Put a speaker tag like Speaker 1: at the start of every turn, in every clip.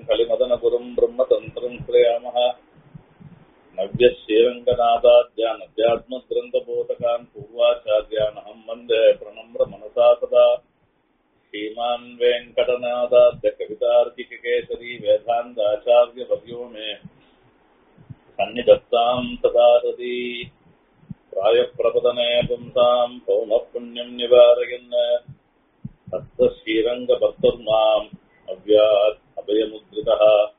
Speaker 1: कलिमदनपुरम् ब्रह्मतन्त्रम् श्रयामः नव्यश्रीरङ्गनादाद्यानध्यात्मग्रन्थबोधकान् पूर्वाचार्यानहम् वन्दे प्रणम्र मनसा सदा श्रीमान् वेङ्कटनादाद्य कवितार्किककेसरी वेदान्ताचार्यवर्यो मे सन्निधत्ताम् तदा सती प्रायप्रपदने पुंसाम् पौनःपुण्यम् निवारयन् हस्तश्रीरङ्गभक्तुर्माम् अव्यात् अभयमुद्रितः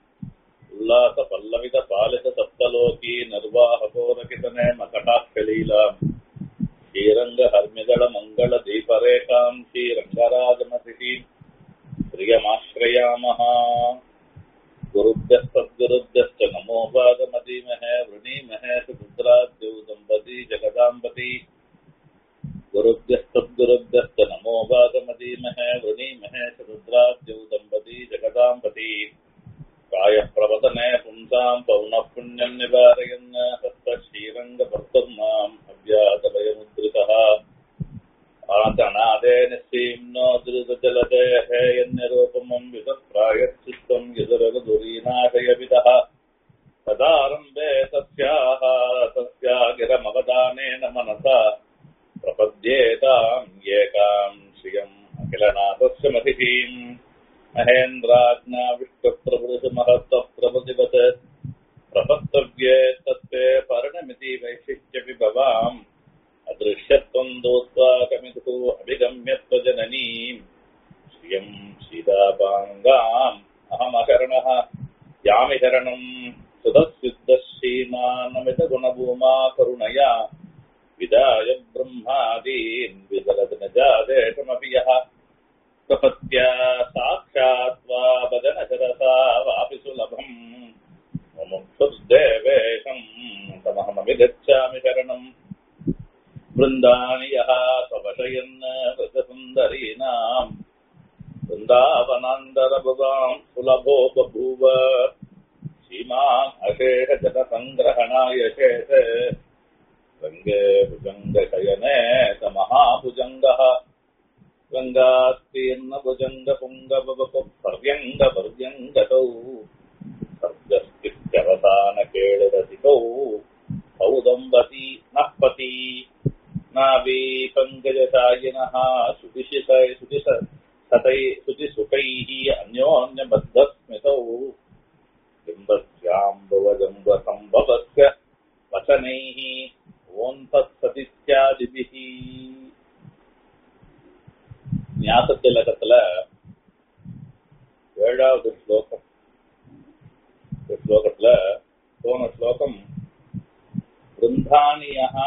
Speaker 1: उल्लासपल्लवितपालितसप्तलोकी निर्वाहकोरकितने मकटाक्षलीलाम् श्रीरङ्गहर्मिदलमङ्गलदीपरेखाम् श्रीरङ्गराजमतिः श्रियमाश्रयामः गुरुभ्यस्तद्गुरुभ्यश्च नमो पादमदीमहे वृणीमहे सुपुत्राद्यौ दम्पती जगदाम्बती गुरुभ्यस्तद्गुरुभ्यश्च नमो पादमदीमहे वृणीमहे सुरुद्राद्यौ दम्पती जगदाम्बती प्रायः प्रवदने पुंसाम् पौनः पुण्यम् निवारयन् हस्तश्रीरङ्गभर्तुर्माम् अव्यातभयमुद्रितः आतनादे निःसीम्नो द्रुतजलदेः यन्निरूपमम् वितप्रायश्चित्तम् यदुरगुरीनाशयविदः तदारम्भे तस्याः तस्या गिरमवदानेन मनसा प्रपद्येताम् एकाम् श्रियम् अखिलनाथस्य मतिहीम् महेन्द्राज्ञा विष्णुप्रभृतिमहत्त्वप्रभृतिवत् प्रपत्तव्ये तत्ते पर्णमिति वैशिष्ट्यविभवाम् अदृश्यत्वम् दोत्वा कमितुः अभिगम्यत्वजननीम् श्रियम् सीतापाङ्गाम् अहमशरणः यामि शरणम् सुधस्युद्धश्रीमानमितगुणभूमा करुणया विदाय ब्रह्मादीन् विदलति न जादेशमपि यः प्रपत्या साक्षात् वा वदनशरसा वापि सुलभम् मुमुक्षुर्देवेशम् तमहमभिगच्छामि शरणम् वृन्दानि यः स्ववशयन् वृतसुन्दरीणाम् वृन्दावनान्तरभुगाम् सुलभो बभूव श्रीमान् अशेषजनसङ्ग्रहणाय शेष रङ्गे भुजङ्गशयने स महाभुजङ्गः गङ्गास्तीर्णभुजङ्गपुङ्गपर्यङ्गपर्यङ्गतौ सर्गस्तित्यवसानकेळरसिकौ औदम्बती नः पती नाभी पङ्कजशायिनः शुतिशितै शुतिश सतै शुचिसुखैः अन्योन्यबद्धस्मितौ बिम्बस्याम्बवजम्बसम्भवस्य वचनैः ஓம் தத்சதித்யாதிபிஹி ஞாச திலகத்துல ஏழாவது ஸ்லோகம் இந்த ஸ்லோகத்துல போன ஸ்லோகம் பிருந்தானியா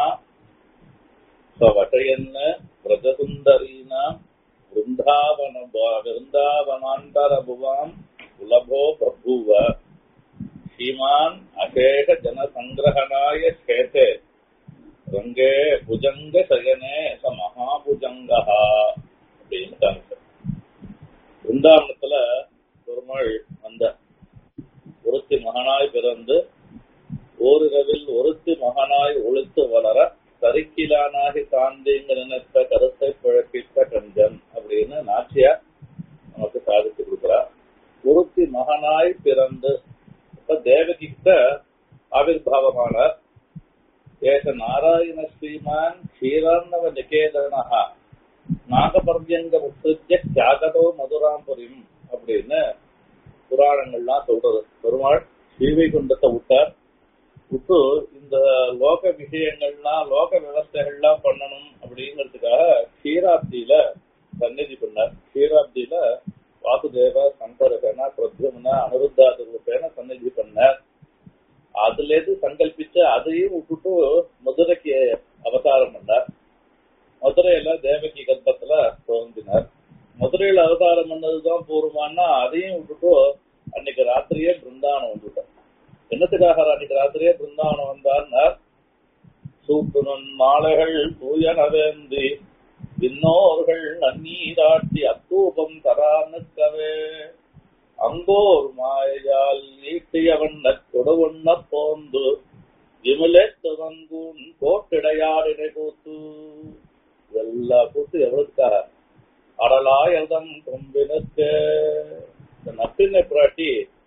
Speaker 1: ஸ்வவசயன் விரஜசுந்தரீனாம் பிருந்தாவன விருந்தாவனாந்தரபுவாம் சுலபோ பபூவ ஸ்ரீமான் அசேஷ ஜனசங்கிரகணாய சேத்தே ரங்கே புஜங்க சயனே ச மகாபுஜங்கா அப்படின்னு காமிச்சார் பிருந்தாவனத்துல பெருமாள் வந்த ஒருத்தி மகனாய் பிறந்து ஓரிரவில் ஒருத்தி மகனாய் ஒழுத்து வளர சரிக்கிலானாகி தாண்டிங்க நினைத்த கருத்தை பிழப்பித்த கஞ்சன் அப்படின்னு நாச்சியார் நமக்கு சாதித்து கொடுக்கிறார் ஒருத்தி மகனாய் பிறந்து இப்ப தேவகிட்ட ஆவிர்வாவமானார் ஏக நாராயண ஸ்ரீமான் க்ஷீரார்ணவ நிகேதனஹ நாகபர்யங்க உத்ருஜ்ய தியாகதோ மதுராம்புரிம் அப்படின்னு புராணங்கள்லாம் சொல்றது பெருமாள் ஸ்ரீவைகுண்டத்தை விட்டார் விட்டு இந்த லோக விஷயங்கள்லாம் லோக விவஸ்தைகள்லாம் பண்ணணும் அப்படிங்கிறதுக்காக க்ஷீராப்தியில சந்நிதி பண்ணார் க்ஷீராப்தியில வாசுதேவ சங்கரகன பிரத்யும்ன அனிருத்தாது ரூபேன சந்நிதி பண்ணார் அதுல இருந்து சங்கல்பிச்சு அதையும் விட்டுட்டு மதுரைக்கு அவதாரம் பண்ணார் மதுரையில தேவகி கர்ப்பத்துல தோன்றினார் மதுரையில அவதாரம் பண்ணதுதான் பூர்வமானா அதையும் விட்டுட்டு அன்னைக்கு ராத்திரியே பிருந்தாவனம் வந்துட்டார் என்னத்துக்காக அன்னைக்கு ராத்திரியே பிருந்தாவனம் வந்தார்னா சூட்டுனன் மாலைகள் தூயனவேந்தி இன்னோர்கள் நன்னீராட்டி அத்தூபம் தரானுக்கவே அங்கோர் மாயால் ஈட்டியவன் கொடுவண்ண போந்து விமலே துவங்கூன் கோட்டிடையாடினை கூத்து எல்லா கூத்து எவ்வளவுக்காக அடலாயதம் கொம்பினுக்கு இந்த நப்பினை பிராட்டி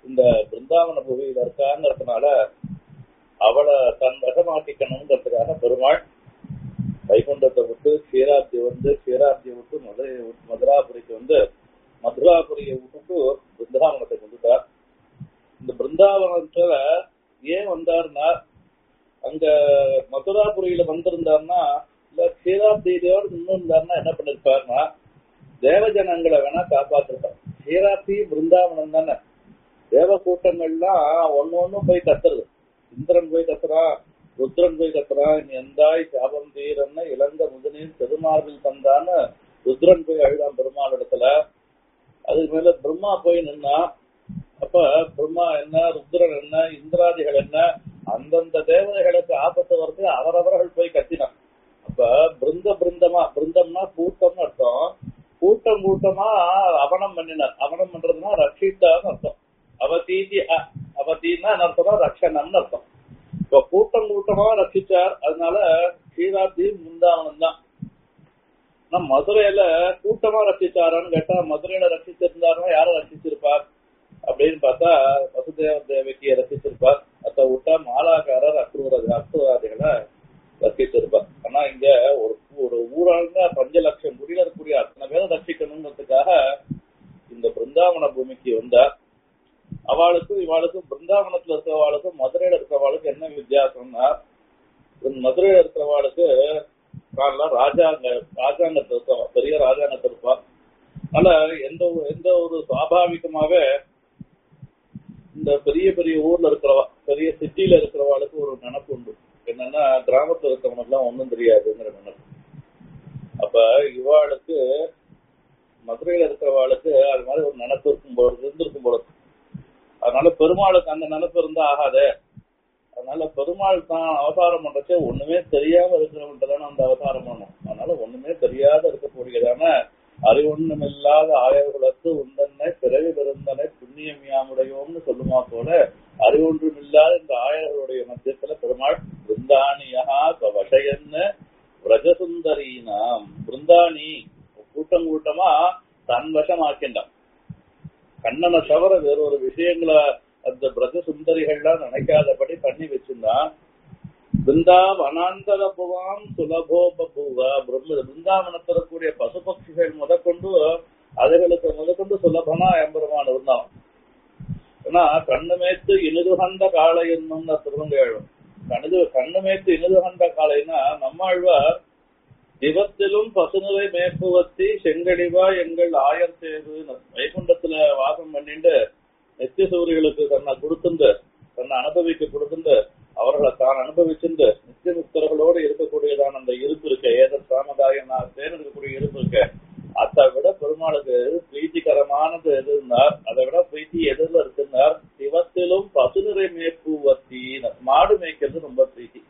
Speaker 1: இந்த பிருந்தாவன புவியில இருக்காங்கிறதுனால அவளை தன் வசமாக்கிக்கணுங்கிறதுக்காக பெருமாள் வைகுண்டத்தை விட்டு க்ஷீராப்தி வந்து க்ஷீராப்தியை விட்டு மதுரை மதுராபுரிக்கு வந்து மதுராபுரியை விட்டுட்டு பிருந்தாவனத்தை வந்துட்டார் இந்த பிருந்தாவனத்துல ஏன் வந்தார்னா அங்க மதுராபுரியில வந்திருந்தாருன்னா இல்ல க்ஷீராப்தியோடு நின்று இருந்தாருன்னா என்ன பண்ணிருப்பாருன்னா தேவஜனங்களை வேணா காப்பாத்திருப்பார் க்ஷீராப்தி பிருந்தாவனம் தானே தேவ கூட்டங்கள்லாம் ஒன்னு ஒன்னும் போய் கத்துறது இந்திரன் போய் கத்துறான் ருத்ரன் போய் கத்துறான் நீ எந்தாய் சாபம் தீரன்னு இளந்த முதலில் பெருமாள் தந்தான்னு ருத்ரன் போய் அழுதான் பெருமாள் இடத்துல அதுக்கு மேல பிரம்மா போய் நின்னா அப்ப பிரம்மா என்ன ருத்ரன் என்ன இந்திராதிகள் என்ன அந்தந்த தேவதைகளுக்கு ஆபத்து வரது அவரவர்கள் போய் கத்தினான் அப்ப பிருந்த பிருந்தமா பிருந்தம்னா கூட்டம்னு அர்த்தம் கூட்டம் கூட்டமா அவனம் பண்ணினார் அவனம் பண்றதுன்னா ரட்சித்தான்னு அர்த்தம் அவதீதி அவதீன்னா அர்த்தம் ரக்ஷணம்னு அர்த்தம் இப்ப கூட்டம் கூட்டமா ரட்சிச்சார் அதனால ஸ்ரீராப்தி முந்தாவனம் தான் ஆனா மதுரையில கூட்டமா ரட்சிச்சாரான்னு கேட்டா மதுரையில ரட்சிச்சிருந்தாருன்னா யாரை ரட்சிச்சிருப்பார் அப்படின்னு பார்த்தா வசுதேவ தேவகியை ரசிச்சிருப்பார் அத்தை விட்டா மாலாக்காரர் அக்ரூர அக்ரூராதிகளை ரசிச்சிருப்பார் ஆனா இங்க ஒரு ஒரு ஊராங்க பஞ்ச லட்சம் குடியில இருக்கக்கூடிய அத்தனை பேரை ரசிக்கணுங்கிறதுக்காக இந்த பிருந்தாவன பூமிக்கு வந்தார் அவளுக்கும் இவாளுக்கும் பிருந்தாவனத்துல இருக்கிறவாளுக்கும் மதுரையில இருக்கிறவாளுக்கு என்ன வித்தியாசம்னா மதுரையில இருக்கிறவாளுக்கு ராஜாங்க ராஜாங்கத்தில் இருக்க பெரிய ராஜாங்கத்தில் இருப்பார் அதனால எந்த எந்த ஒரு சுவாபாவிகமாவே இந்த பெரிய பெரிய ஊர்ல இருக்கிறவா பெரிய சிட்டியில இருக்கிறவாளுக்கு ஒரு நினப்பு உண்டு என்னன்னா கிராமத்துல இருக்கிறவனுக்கு எல்லாம் ஒண்ணும் தெரியாதுங்கிற நினைப்பு அப்ப இவாளுக்கு மதுரையில இருக்கிறவாளுக்கு அது மாதிரி ஒரு நினப்பு இருக்கும் போல இருந்திருக்கும் போல அதனால பெருமாளுக்கு அந்த நினப்பு இருந்தா ஆகாதே அதனால பெருமாள் தான் அவதாரம் பண்றச்சே ஒண்ணுமே தெரியாம இருக்கிறவன்ட்டு அந்த அவதாரம் பண்ணும் அதனால ஒண்ணுமே தெரியாத இருக்கக்கூடியதான அறிவொன்னுமில்லாத ஆயர்களுக்கு உந்தன்னை பிறவி பெருந்தனை புண்ணியம் யாமுடையோம்னு சொல்லுமா போல அறிவொன்றுமில்லாத இந்த ஆயர்களுடைய மத்தியத்துல பெருமாள் பிருந்தானியா வசையன்னு விரஜசுந்தரீனாம் பிருந்தானி கூட்டம் கூட்டமா தன் வசமாக்கின்றான் கண்ணனை தவிர வேறொரு விஷயங்களை அந்த பிரஜ சுந்தரிகள்லாம் நினைக்காதபடி பண்ணி வச்சிருந்தான் பிருந்தா வனாந்தர புவாம் சுலபோ பபுவா பிரம்ம பிருந்தாவனத்தில் இருக்கக்கூடிய பசு பட்சிகள் முதற்கொண்டு அதுகளுக்கு முதற்கொண்டு சுலபனா எம்பெருமான் இருந்தான் ஏன்னா கண்ணுமேத்து இனிதுகந்த காளை என்னும் திருவங்கேழும் கணிது கண்ணுமேத்து இனிதுகந்த காளைனா நம்மாழ்வார் திவத்திலும் பசுநிலை மேற்புவத்தி செங்கடிவா எங்கள் ஆயர் தேர்வு வைகுண்டத்துல வாசம் பண்ணிட்டு நித்திய சூரியர்களுக்கு தன்னை கொடுத்துண்டு தன்னை அனுபவிக்க கொடுத்துண்டு அவர்களை தான் அனுபவிச்சிருந்து நித்திய முக்தர்களோடு இருக்கக்கூடியதான அந்த இருப்பு இருக்க ஏத சாமதாயம் தேர்ந்து இருக்கக்கூடிய இருப்பு இருக்க அதை விட பெருமாளுக்கு பிரீத்திகரமானது எது இருந்தார் அதை விட பிரீத்தி எதுல இருக்குன்னார் சிவத்திலும் பசுநிறை மேற்பூவத்தி மாடு மேய்க்கிறது ரொம்ப பிரீத்தி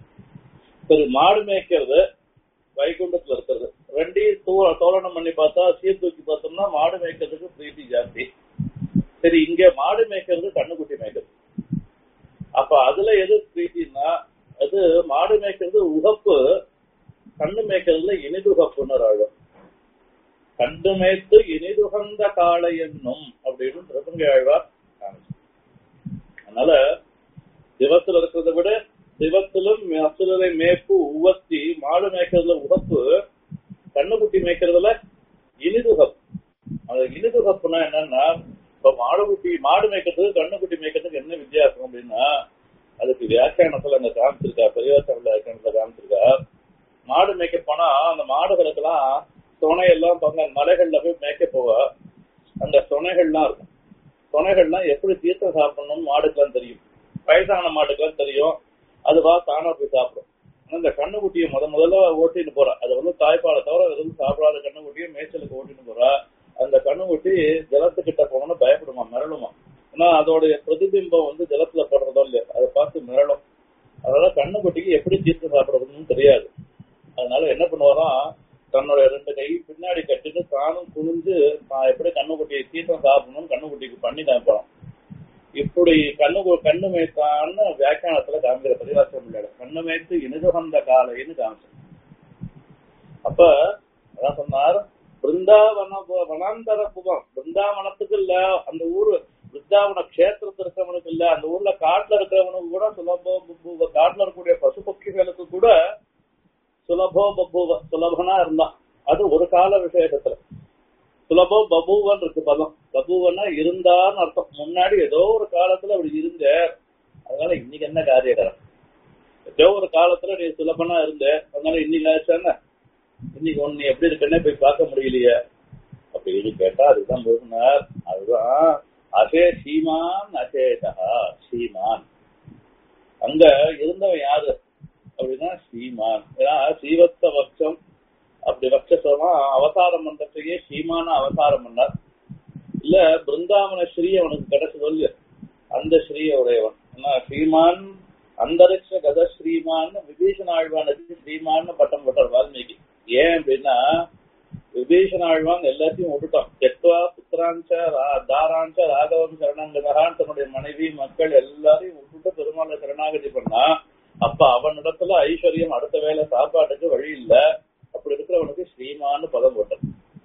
Speaker 1: சரி மாடு மேய்க்கிறது வைகுண்டத்துல இருக்கிறது ரெண்டையும் தூ தோரணம் பண்ணி பார்த்தா சீர்தூக்கி பார்த்தோம்னா மாடு மேய்க்கிறதுக்கு பிரீத்தி ஜாஸ்தி சரி இங்க மாடு மேய்க்கிறது கண்ணுக்குட்டி மேய்க்கிறது அப்ப அதுல எது பிரீத்தின்னா அது மாடு மேய்க்கிறது உகப்பு கண்ணு மேய்க்கிறதுல இனிதுகப்புன்னு ஆகும் கண்டு மேய்த்து இனிதுகந்த காளை என்னும் அப்படின்னு திருப்பங்க ஆழ்வார் அதனால சிவத்துல இருக்கிறத விட சிவத்திலும் அசுரரை மேய்ப்பு உவத்தி மாடு மேய்க்கிறதுல உகப்பு கண்ணுக்குட்டி மேய்க்கிறதுல இனிதுகப்பு அந்த இனிதுகப்புனா என்னன்னா இப்ப மாடுகுட்டி மாடு மேய்க்கிறதுக்கு கண்ணுக்குட்டி மேய்க்கிறதுக்கு என்ன வித்தியாசம் அப்படின்னா அதுக்கு வியாக்கியானத்துல அங்க காமிச்சிருக்கா பெரியவாசம் வியாக்கியானத்துல காமிச்சிருக்கா மாடு மேய்க்க போனா அந்த மாடுகளுக்கு எல்லாம் துணையெல்லாம் பங்க மலைகள்ல போய் மேய்க்க போவ அந்த துணைகள்லாம் இருக்கும் துணைகள்லாம் எப்படி தீர்த்தம் சாப்பிடணும்னு மாடுக்கெல்லாம் தெரியும் வயசான மாட்டுக்கெல்லாம் தெரியும் அதுவா தானா போய் சாப்பிடும் இந்த கண்ணுக்குட்டியை முத முதல்ல ஓட்டிட்டு போறா அது வந்து தாய்ப்பாலை தவிர எதுவும் சாப்பிடாத கண்ணுக்குட்டியை மேய்ச்சலுக்கு ஓட்டிட்டு போறா அந்த கண்ணுக்குட்டி ஜலத்துக்கிட்ட போனோம்னு பயப்படுமா மிரளுமா ஏன்னா அதோடைய பிரதிபிம்பம் வந்து ஜலத்துல படுறதோ இல்லையா அதை பார்த்து மிரளும் அதனால கண்ணுக்குட்டிக்கு எப்படி தீர்த்து சாப்பிடுறதுன்னு தெரியாது அதனால என்ன பண்ணுவாராம் தன்னுடைய ரெண்டு கை பின்னாடி கட்டிட்டு தானும் குனிஞ்சு நான் எப்படி கண்ணுக்குட்டியை தீர்த்தம் சாப்பிடணும்னு கண்ணுக்குட்டிக்கு பண்ணி காமிப்பான் இப்படி கண்ணு கண்ணு மேய்த்தான்னு வியாக்கியானத்துல காமிக்கிற பதிவாசம் இல்ல கண்ணு மேய்த்து இனிதுகந்த காலைன்னு காமிச்சேன் அப்ப அதான் சொன்னார் பிருந்தாவன வனாந்தர புவம் பிருந்தாவனத்துக்கு இல்ல அந்த ஊரு பிருந்தாவன கஷேத்திரத்தில் இருக்கிறவனுக்கு இல்ல அந்த ஊர்ல காட்டுல இருக்கிறவனுக்கு கூட சுலபோ பப்புவ காட்டுல இருக்கக்கூடிய பசு பட்சிகளுக்கு கூட சுலபோ பப்புவ சுலபனா இருந்தான் அது ஒரு கால விசேஷத்துல சுலபோ பபுவன் இருக்கு பதம் பபுவன்னா இருந்தான்னு அர்த்தம் முன்னாடி ஏதோ ஒரு காலத்துல அப்படி இருந்த அதனால இன்னைக்கு என்ன காரியகரம் ஏதோ ஒரு காலத்துல நீ சுலபனா இருந்த அதனால இன்னைக்கு ஆச்சான இன்னைக்கு ஒன்னு எப்படி இருக்குன்னே போய் பார்க்க முடியலையே அப்படின்னு கேட்டா அதுதான் சொன்னார் அதுதான் அசே சீமான் அசேஷா சீமான் அங்க இருந்தவன் யாரு அப்படின்னா ஸ்ரீமான் ஏன்னா ஸ்ரீவத்ச பக்ஷம் அப்படி பட்சமா அவதாரம் பண்றதுக்கே ஸ்ரீமான அவதாரம் பண்ணார் இல்ல பிருந்தாவன ஸ்ரீ அவனுக்கு கிடைச்சது இல்லையா அந்த ஸ்ரீ உடையவன் ஏன்னா ஸ்ரீமான் அந்தரிக்ஷ கத ஸ்ரீமான் விபீஷண ஆழ்வானுக்கு ஸ்ரீமான்னு பட்டம் போட்டார் வால்மீகி ஏன் அப்படின்னா விபீஷண ஆழ்வான் எல்லாத்தையும் விட்டுட்டான் தெத்வா புத்திராஞ்ச ரா- தாராஞ்ச ராகவம் சரணங்கதான் தன்னுடைய மனைவி மக்கள் எல்லாரையும் விட்டுட்டு பெருமாளை சரணாகதி பண்ணா அப்ப அவனிடத்துல ஐஸ்வர்யம் அடுத்த வேலை சாப்பாட்டுக்கு வழி இல்ல அப்படி இருக்கிறவனுக்கு ஸ்ரீமான்னு பதம் போட்டது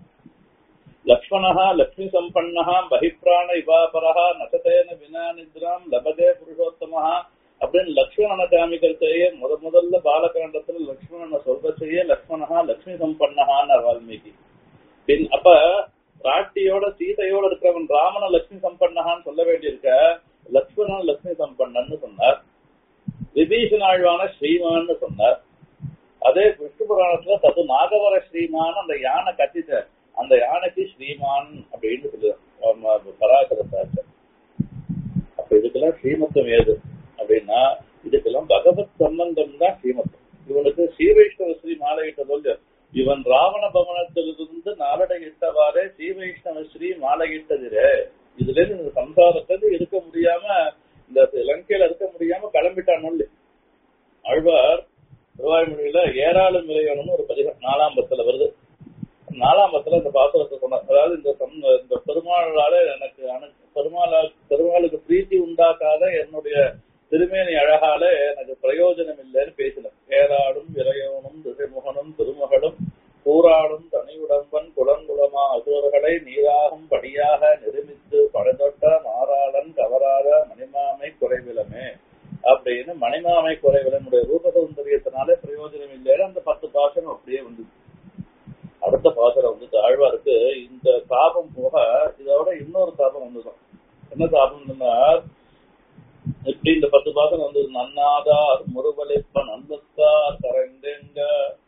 Speaker 1: லக்ஷ்மணா லக்ஷ்மி சம்பன்னஹா பகிப்ராண இவாபரஹா நசதேன வினா நித்ராம் லபதே புருஷோத்தமஹா அப்படின்னு லக்ஷ்மணனை காமிக்கிறதையே முத முதல்ல பாலகாண்டத்துல லக்ஷ்மணனை சொல்றதையே லக்ஷ்மணஹா லக்ஷ்மி சம்பன்னஹான்னு வால்மீகி பின் அப்ப பிராட்டியோட சீதையோட இருக்கிறவன் ராமன லக்ஷ்மி சம்பன்னஹான்னு சொல்ல வேண்டியிருக்க லக்ஷ்மணன் லக்ஷ்மி சம்பன்னன்னு சொன்னார் விபீஷணாழ்வான ஸ்ரீமான்னு சொன்னார் அதே விஷ்ணு புராணத்துல தது நாகவர ஸ்ரீமான் அந்த யானை கத்திட்ட அந்த யானைக்கு ஸ்ரீமான் அப்படின்னு சொல்லுவாங்க பராசர சாச்சர் அப்ப இதுக்கெல்லாம் ஸ்ரீமத்தம் ஏது அப்படின்னா இதுக்கெல்லாம் பகவத் சம்பந்தம் தான் ஸ்ரீமத்தம் இவனுக்கு ஸ்ரீவைஷ்ணவ ஸ்ரீ மாலையிட்டதோ இவன் ராவண பவனத்திலிருந்து நாளடை இட்டவாறே ஸ்ரீவைஷ்ணவ ஸ்ரீ மாலையிட்டதிரே இதுல இருந்து இந்த சம்சாரத்துல இருக்க முடியாம இந்த லங்கையில இருக்க முடியாம கிளம்பிட்டான் சொல்லி ஆழ்வார் திருவாய்மொழியில ஏராளம் விளையாடணும்னு ஒரு பதிகம் நாலாம் பத்துல வருது நாலாம் பத்துல இந்த பாசுரத்தை சொன்னார் அதாவது இந்த சம்- இந்த பெருமாளால எனக்கு அனு- பெருமாளால் பெருமாளுக்கு பிரீத்தி உண்டாக்காத என்னுடைய திருமேனி அழகால எனக்கு பிரயோஜனம் இல்லைன்னு பேசினார் ஏராடும் இறையோனும் திசைமுகனும் திருமகளும் கூறாடும் தனியுடம்பன் குளங்குளமா அசுரர்களை நீராகும் படியாக நிருமித்து படைதொட்ட மாறாளன் கவராத மணிமாமை குறைவிலமே அப்படின்னு மணிமாமை குறைவிலனுடைய ரூப சௌந்தரியத்தினாலே பிரயோஜனம் இல்லைன்னு அந்த பத்து பாசனம் அப்படியே வந்து அடுத்த பாசனம் வந்து தாழ்வாருக்கு இந்த தாபம் போக இதோட இன்னொரு தாபம் வந்துதான் என்ன தாபம்னா இப்படி இந்த பத்து பாசனம் வந்து நன்னாதார் முருவலிப்ப நந்தத்தார் கரைந்தெங்க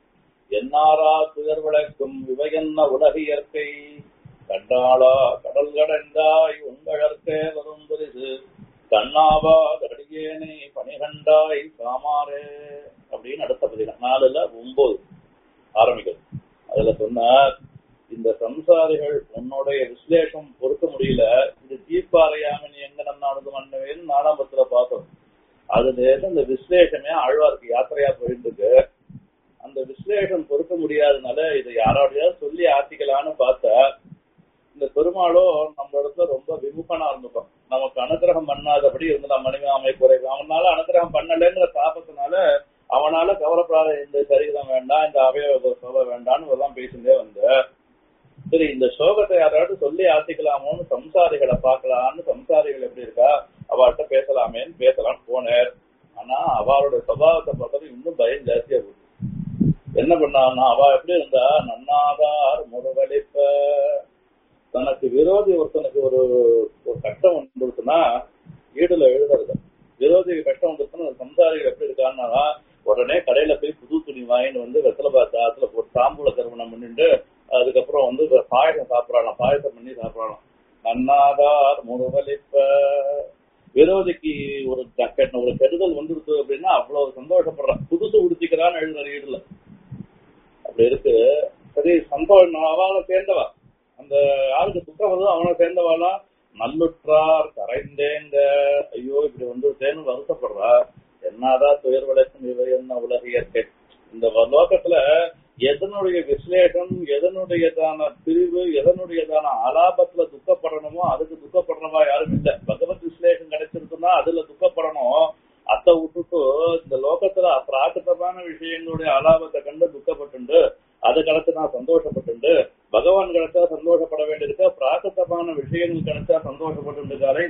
Speaker 1: என்னாரா துயர் விளக்கும் விவையன்ன உலக இயற்கை கண்டாளா கடல் கடைந்தாய் உங்களற்கே வரும் பரிசு கண்ணாவா கடியேனை பனிகண்டாய் காமாரே அப்படின்னு அடுத்த பதிகம் நாலுல ஒன்பது ஆரம்பிக்கிறது அதுல சொன்னார் இந்த சம்சாரிகள் உன்னுடைய விஸ்லேஷம் பொறுக்க முடியல இது தீர்ப்பாறையாம நீ எங்க நன்னானது மன்னவேன்னு நாலாம் பத்துல பார்த்தோம் அதுல இருந்து இந்த விஸ்லேஷமே ஆழ்வாருக்கு யாத்திரையா போயிட்டு அந்த விஸ்லேஷம் பொறுக்க முடியாதனால இதை யாரோடையாவது சொல்லி ஆத்திக்கலான்னு பார்த்தா இந்த பெருமாளும் நம்ம இடத்துல ரொம்ப விமுகனா இருந்துட்டோம் நமக்கு அனுகிரகம் பண்ணாதபடி இருந்தா மணிமாமை குறைவு அவனால அனுகிரகம் பண்ணலைங்கிற தாபத்தினால அவனால கவலைப்படாத இந்த சரீரம் வேண்டாம் இந்த அவயவ சோக வேண்டாம்னு இதெல்லாம் பேசிட்டே வந்த சரி இந்த சோகத்தை யாராவது சொல்லி ஆத்திக்கலாமோன்னு சம்சாரிகளை பார்க்கலான்னு சம்சாரிகள் எப்படி இருக்கா அவள்கிட்ட பேசலாமேன்னு பேசலாம் போனேன் ஆனா அவளோட சுபாவத்தை பார்த்தா இன்னும் பயம் ஜாஸ்தியா போகுது என்ன பண்ணான்னா அவ எப்படி இருந்தா நன்னாதார் முருகலிப்ப தனக்கு விரோதி ஒருத்தனுக்கு ஒரு ஒரு கஷ்டம் வந்துருச்சுன்னா ஈடுல எழுதுறது விரோதி கஷ்டம் வந்துருச்சுன்னா அந்த சம்சாரிகள் எப்படி இருக்கான்னா உடனே கடையில போய் புது துணி வாங்கிட்டு வந்து வெத்தலை பாத்து ஆத்துல போட்டு தாம்பூல திருமணம் பண்ணிட்டு அதுக்கப்புறம் வந்து பாயசம் சாப்பிடலாம் பாயசம் பண்ணி சாப்பிடலாம் நன்னாதார் முருகலிப்ப விரோதிக்கு ஒரு கெட்ட ஒரு கெடுதல் வந்துருச்சு அப்படின்னா அவ்வளவு சந்தோஷப்படுறான் புதுசு உடுத்திக்கிறான்னு எழுதுற ஈடுல அப்படி இருக்கு சரி சந்தோஷம் அவளை சேர்ந்தவா அந்த யாருக்கு துக்கம் வருதோ அவனை சேர்ந்தவாளா நல்லுற்றார் கரைந்தேங்க ஐயோ இப்படி வந்துட்டேன்னு வருத்தப்படுறா என்னதான் துயர் விளைக்கும் இவை என்ன உலக இயற்கை இந்த லோகத்துல எதனுடைய விசலேஷம் எதனுடையதான பிரிவு எதனுடையதான அலாபத்துல துக்கப்படணுமோ அதுக்கு துக்கப்படுறவா யாரும் இல்ல பகவத் விசலேஷம் கிடைச்சிருக்குன்னா அதுல துக்கப்படணும் அத்தை விட்டுட்டு இந்த லோகத்துல பிராகிருத்தமான விஷயங்களுடைய அலாபத்தை கண்டு துக்கப்பட்டு அது கிடைச்சு நான் சந்தோஷப்பட்டு பகவான் கிடைச்சா சந்தோஷப்பட வேண்டியிருக்க பிராகிருத்தமான விஷயங்கள் கிடைச்சா சந்தோஷப்பட்டு இந்த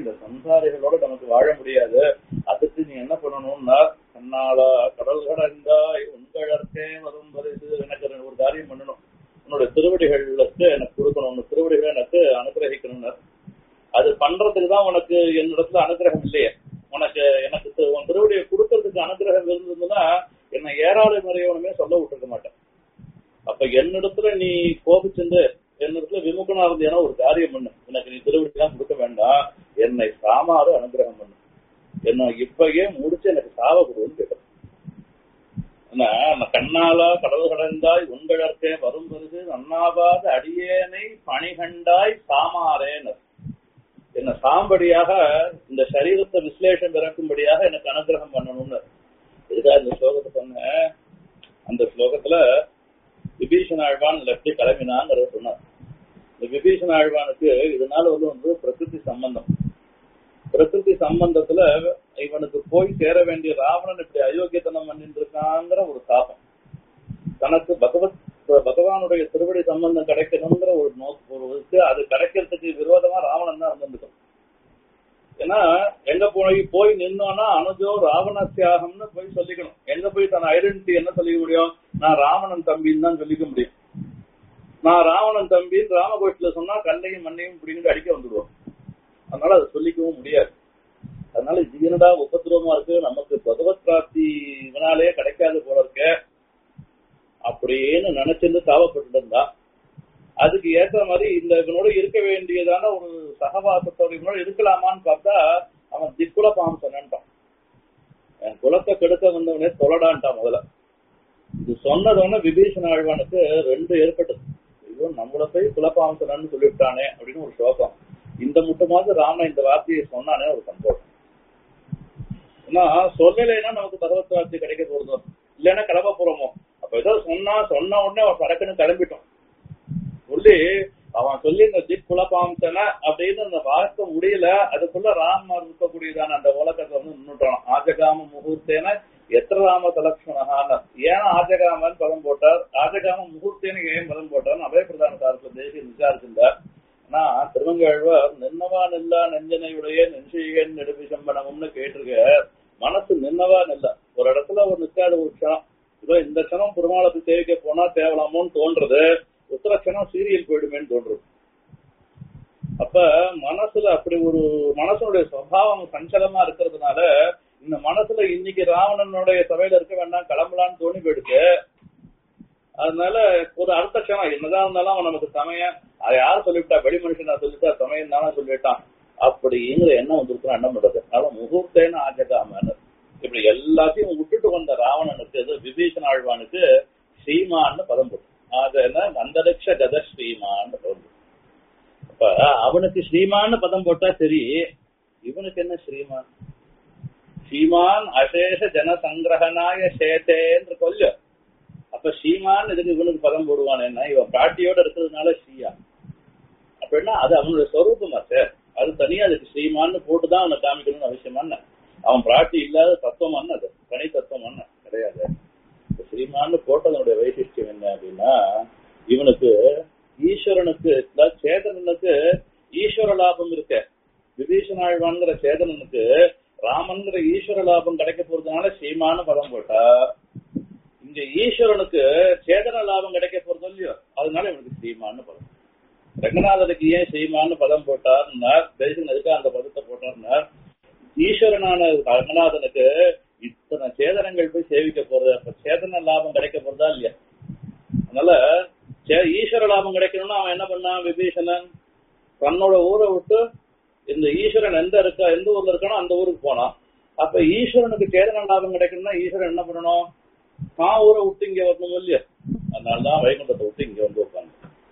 Speaker 1: இந்த சம்சாரிகளோட நமக்கு வாழ முடியாது அதுக்கு நீ என்ன பண்ணணும்னா கண்ணாளா கடல் கடந்தாய் உங்களர்க்கே வரும் பரிசு எனக்கு ஒரு காரியம் பண்ணணும் உன்னோட திருவடிகளுக்கு எனக்கு கொடுக்கணும் உன் திருவடிகளை எனக்கு அனுகிரகிக்கணும்னு அது பண்றதுக்கு தான் உனக்கு என்னிடத்துல அனுகிரகம் இல்லையே உனக்கு எனக்கு தி- உன் திருவடியை கொடுக்கறதுக்கு அனுகிரகம் இருந்ததுன்னா என்னை ஏறாளி முறையோனுமே சொல்ல விட்டுருக்க மாட்டேன் அப்ப என்னிடத்துல நீ கோபிச்சிருந்து என்னிடத்துல விமுகனா இருந்தேன்னா ஒரு காரியம் பண்ணு எனக்கு நீ திருவடி தான் கொடுக்க வேண்டாம் என்னை சாமாறு அனுகிரகம் பண்ணு என்ன இப்பயே முடிச்சு எனக்கு சாவ கொடுன்னு கேட்டேன் என்ன, நான் கண்ணாலா கடல் கடந்தாய் உங்களற்கே வரும் பரிசு நன்னாவாத அடியேனை பணி கண்டாய் சாமாரேன்னு என்ன சாம்படியாக இந்த சரீரத்தை விசலேஷம் பிறக்கும்படியாக எனக்கு அனுகிரகம் பண்ணணும்னு இதுதான் இந்த ஸ்லோகத்தை சொன்னேன் அந்த ஸ்லோகத்துல விபீஷண ஆழ்வான் லட்சி கிளம்பினாங்கிறத சொன்னார் இந்த விபீஷண ஆழ்வானுக்கு இதனால வந்து வந்து பிரகிருதி சம்பந்தம் பிரகிருதி சம்பந்தத்துல இவனுக்கு போய் சேர வேண்டிய ராவணன் இப்படி அயோக்கியத்தனம் பண்ணிட்டு இருக்காங்கிற ஒரு தாபம் தனக்கு பகவத் பகவானுடைய திருவடி சம்பந்தம் கிடைக்கணுங்கிற ஒரு நோக்கு ஒரு இருக்கு அது கிடைக்கிறதுக்கு விரோதமா ராவணன் தான் இருந்திருக்கும் ஏன்னா எங்க போய் போய் நின்னோம்னா அனுஜோ ராவண தியாகம்னு போய் சொல்லிக்கணும் எங்க போய் தன் ஐடென்டிட்டி என்ன சொல்லிக்க முடியும் நான் ராவணன் தம்பின்னு தான் சொல்லிக்க முடியும் நான் ராவணன் தம்பின்னு ராமகோஷ்டில சொன்னா கண்ணையும் மண்ணையும் பிடிங்கிட்டு அடிக்க வந்துடுவோம் அதனால அதை சொல்லிக்கவும் முடியாது அதனால இது என்னடா உபத்திரவமா இருக்கு நமக்கு பகவத் பிராப்தி இவனாலே கிடைக்காது போல இருக்க அப்படின்னு நினைச்சிருந்து தாவப்பட்டு இருந்தா அதுக்கு ஏற்ற மாதிரி இந்த இவனோட இருக்க வேண்டியதான ஒரு சகவாசத்தோட இவனோட இருக்கலாமான்னு பார்த்தா அவன் திக்குல பாம் சொன்னான்ட்டான் என் குலத்தை கெடுக்க வந்தவனே தொலடான்ட்டான் முதல்ல இது சொன்னதோட விபீஷண ஆழ்வானுக்கு ரெண்டு ஏற்பட்டது ஐயோ நம்மள போய் குலப்பாம்சனன்னு சொல்லிவிட்டானே அப்படின்னு ஒரு சோகம் இந்த முட்டமாவது ராமன் இந்த வார்த்தையை சொன்னானே ஒரு சந்தோஷம் ஏன்னா சொல்லலைன்னா நமக்கு பகவத் வார்த்தை கிடைக்க போறதோ இல்லைன்னா கிளம்ப போறோமோ அப்ப ஏதோ சொன்னா சொன்ன உடனே அவன் சடக்குன்னு கிளம்பிட்டோம் சொல்லி அவன் சொல்லி இந்த திக் குலபாம்சன அப்படின்னு அந்த வார்த்தை முடியல அதுக்குள்ள ராமர் இருக்கக்கூடியதான அந்த உலகத்தை வந்து நின்னுட்டோம் ஆஜகாம முகூர்த்தேன எத்திர ராம தலக்ஷ்மணஹான்னு ஏன் ஆஜகாமன் பதம் போட்டார் ஆஜகாம முகூர்த்தேன ஏன் பதம் போட்டார் அபய பிரதான சாரத்தில் தேசிய விசாரிச்சிருந்தார் ஆனா திருமங்கழ்வார் நின்னவா நில்லா நெஞ்சனையுடைய நெஞ்சையன் நெடுபிசம்பனம்னு கேட்டிருக்க மனசு நின்னவா நில்ல ஒரு இடத்துல ஒரு நிக்காத ஒரு க்ஷணம் இதோ இந்த க்ஷணம் பெருமாளுக்கு சேவிக்க போனா தேவலாமோன்னு தோன்றது உத்தர க்ஷணம் சீரியல் போயிடுமேன்னு தோன்றது அப்ப மனசுல அப்படி ஒரு மனசனுடைய சுவாவம் சஞ்சலமா இருக்கிறதுனால இந்த மனசுல இன்னைக்கு ராவணனுடைய சபையில இருக்க வேண்டாம் கிளம்பலான்னு தோணி போயிடுச்சு அதனால ஒரு அடுத்த க்ஷணம் என்னதான் இருந்தாலும் அவன் நமக்கு சமயம் அதை யார் சொல்லிவிட்டா வெளி மனுஷனா சொல்லிட்டா சமயம் தானே சொல்லிட்டான் அப்படிங்கிற எண்ணம் வந்துருக்குன்னு என்ன பண்றது அதனால முகூர்த்தேன்னு ஆஜகாமன்னு இப்படி எல்லாத்தையும் விட்டுட்டு வந்த ராவணனுக்கு இது விபீஷண ஆழ்வானுக்கு ஸ்ரீமான்னு பதம் போட்டு அது என்ன நந்தலட்ச கத ஸ்ரீமான்னு பதம் போட்டு அப்ப அவனுக்கு ஸ்ரீமான்னு பதம் போட்டா சரி இவனுக்கு என்ன ஸ்ரீமான் ஸ்ரீமான் அசேஷ ஜன சங்கிரகனாய சேத்தேன்னு கொல்லு அப்ப ஸ்ரீமான் இதுக்கு இவனுக்கு பதம் போடுவானேன்னா இவன் பிராட்டியோட இருக்கிறதுனால ஸ்ரீயா அப்படின்னா அது அவனுடைய சொரூபமா சார் அது தனியா அதுக்கு ஸ்ரீமான்னு போட்டுதான் அவனை காமிக்கணும்னு அவசியமான அவன் பிராட்டி இல்லாத தத்துவம் அது தனி தத்துவம் கிடையாது இப்ப ஸ்ரீமான்னு போட்டதனுடைய வைசிஷ்டியம் என்ன அப்படின்னா இவனுக்கு ஈஸ்வரனுக்கு அதாவது சேதனனுக்கு ஈஸ்வர லாபம் இருக்கு விபீஷணாழ்வான்ங்கிற சேதனனுக்கு ராமன்கிற ஈஸ்வர லாபம் கிடைக்க போறதுனால ஸ்ரீமான்னு பதம் போட்டா இங்க ஈஸ்வரனுக்கு சேதன லாபம் கிடைக்க போறது இல்லையோ அதனால இவனுக்கு ஸ்ரீமான்னு பதம் ரங்கநாதனுக்கு ஏன் ஸ்ரீமான்னு பதம் போட்டார்னார் தேசன் எதுக்காக அந்த பதத்தை போட்டார்னார் ஈஸ்வரனான ரங்கநாதனுக்கு இத்தனை சேதனங்கள் போய் சேவிக்க போறது அப்ப சேதன லாபம் கிடைக்க போறதா இல்லையா அதனால சே- ஈஸ்வர லாபம் கிடைக்கணும்னா அவன் என்ன பண்ணான் விபீஷணன் தன்னோட ஊரை விட்டு இந்த ஈஸ்வரன் எந்த இருக்கா எந்த ஊர்ல இருக்கானோ அந்த ஊருக்கு போனான் அப்ப ஈஸ்வரனுக்கு சேதன லாபம் கிடைக்கணும்னா ஈஸ்வரன் என்ன பண்ணணும் தான் ஊரை விட்டு இங்க வரணும் இல்லையா அதனாலதான் வைகுண்டத்தை விட்டு இங்க வந்து உட்காந்து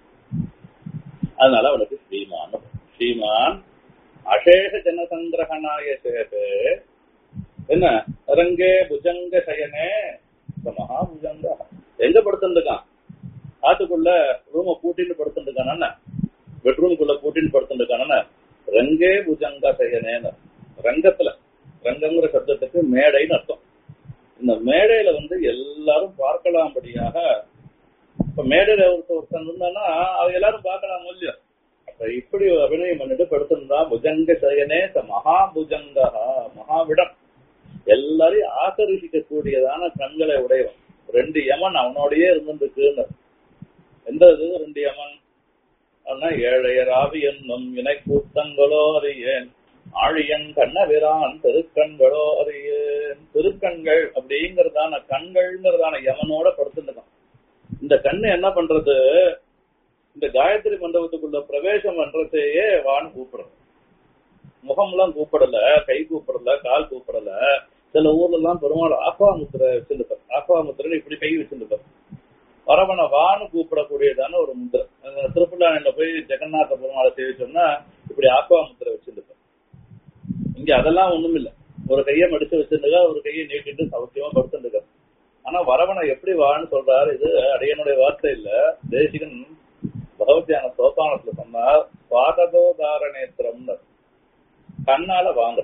Speaker 1: அதனால அவனுக்கு ஸ்ரீமான் ஸ்ரீமான் அசேஷ ஜனசங்கிரகனாய சேது என்ன ரங்கே புஜங்க சயனே இப்ப மகா புஜங்க எங்க படுத்துருக்கான் ஆத்துக்குள்ள ரூம பூட்டின்னு படுத்துருக்கான பெட்ரூம்குள்ள பூட்டின்னு படுத்துருக்கான ரங்கே புஜங்க சயனேன்னு ரங்கத்துல ரங்கங்கிற சப்தத்துக்கு மேடைன்னு அர்த்தம் இந்த மேடையில வந்து எல்லாரும் பார்க்கலாம்படியாக இப்ப மேடையில ஒருத்தர் ஒருத்தன் இருந்தானா அது எல்லாரும் பார்க்கலாம் இல்லையா இப்படி அபிநயம் பண்ணிட்டு படுத்திருந்தா புஜங்க சயனே ச மகாபுஜங்கா மகாவிடம் எல்லாரையும் ஆகர்ஷிக்க கூடியதான கண்களை உடையவன் ரெண்டு யமன் அவனோடயே இருந்துருக்குன்னு எந்த இது ரெண்டு யமன் ஆனா ஏழையர் ஆவி என்னும் வினை கூத்தங்களோ அறியேன் ஆழியன் கண்ணவிரான் திருக்கண்களோ அறியேன் திருக்கண்கள் அப்படிங்கறதான கண்கள்ங்கிறதான யமனோட படுத்துருக்கான் இந்த கண்ணு என்ன பண்றது இந்த காயத்ரி மண்டபத்துக்குள்ள பிரவேசம் பண்றதையே வான்னு கூப்பிடுறது முகம்லாம் கூப்பிடல கை கூப்பிடல கால் கூப்பிடல சில ஊர்ல எல்லாம் பெருமாள் ஆப்பா முத்திரை வச்சிருப்பார் ஆப்பா முத்திரை இப்படி கை வச்சிருப்பார் வரவனை வான்னு கூப்பிடக்கூடியதான ஒரு முத்திரை அஹ் திருப்புல்லானில போய் ஜெகநாத பெருமாளை சேவிச்சோம்னா இப்படி ஆப்பா முத்திரை வச்சிருப்பார் இங்க அதெல்லாம் ஒண்ணும் இல்ல ஒரு கையை மடிச்சு வச்சிருந்தா ஒரு கையை நீட்டிட்டு சௌக்கியமா படுத்துருக்க ஆனா வரவனை எப்படி வான்னு சொல்றாரு இது அடியனுடைய வார்த்தை இல்ல தேசிகன் பகவத்யான சோபானத்துல சொன்னார் பாதகோதாரணேத்திரம்னு கண்ணால வாங்க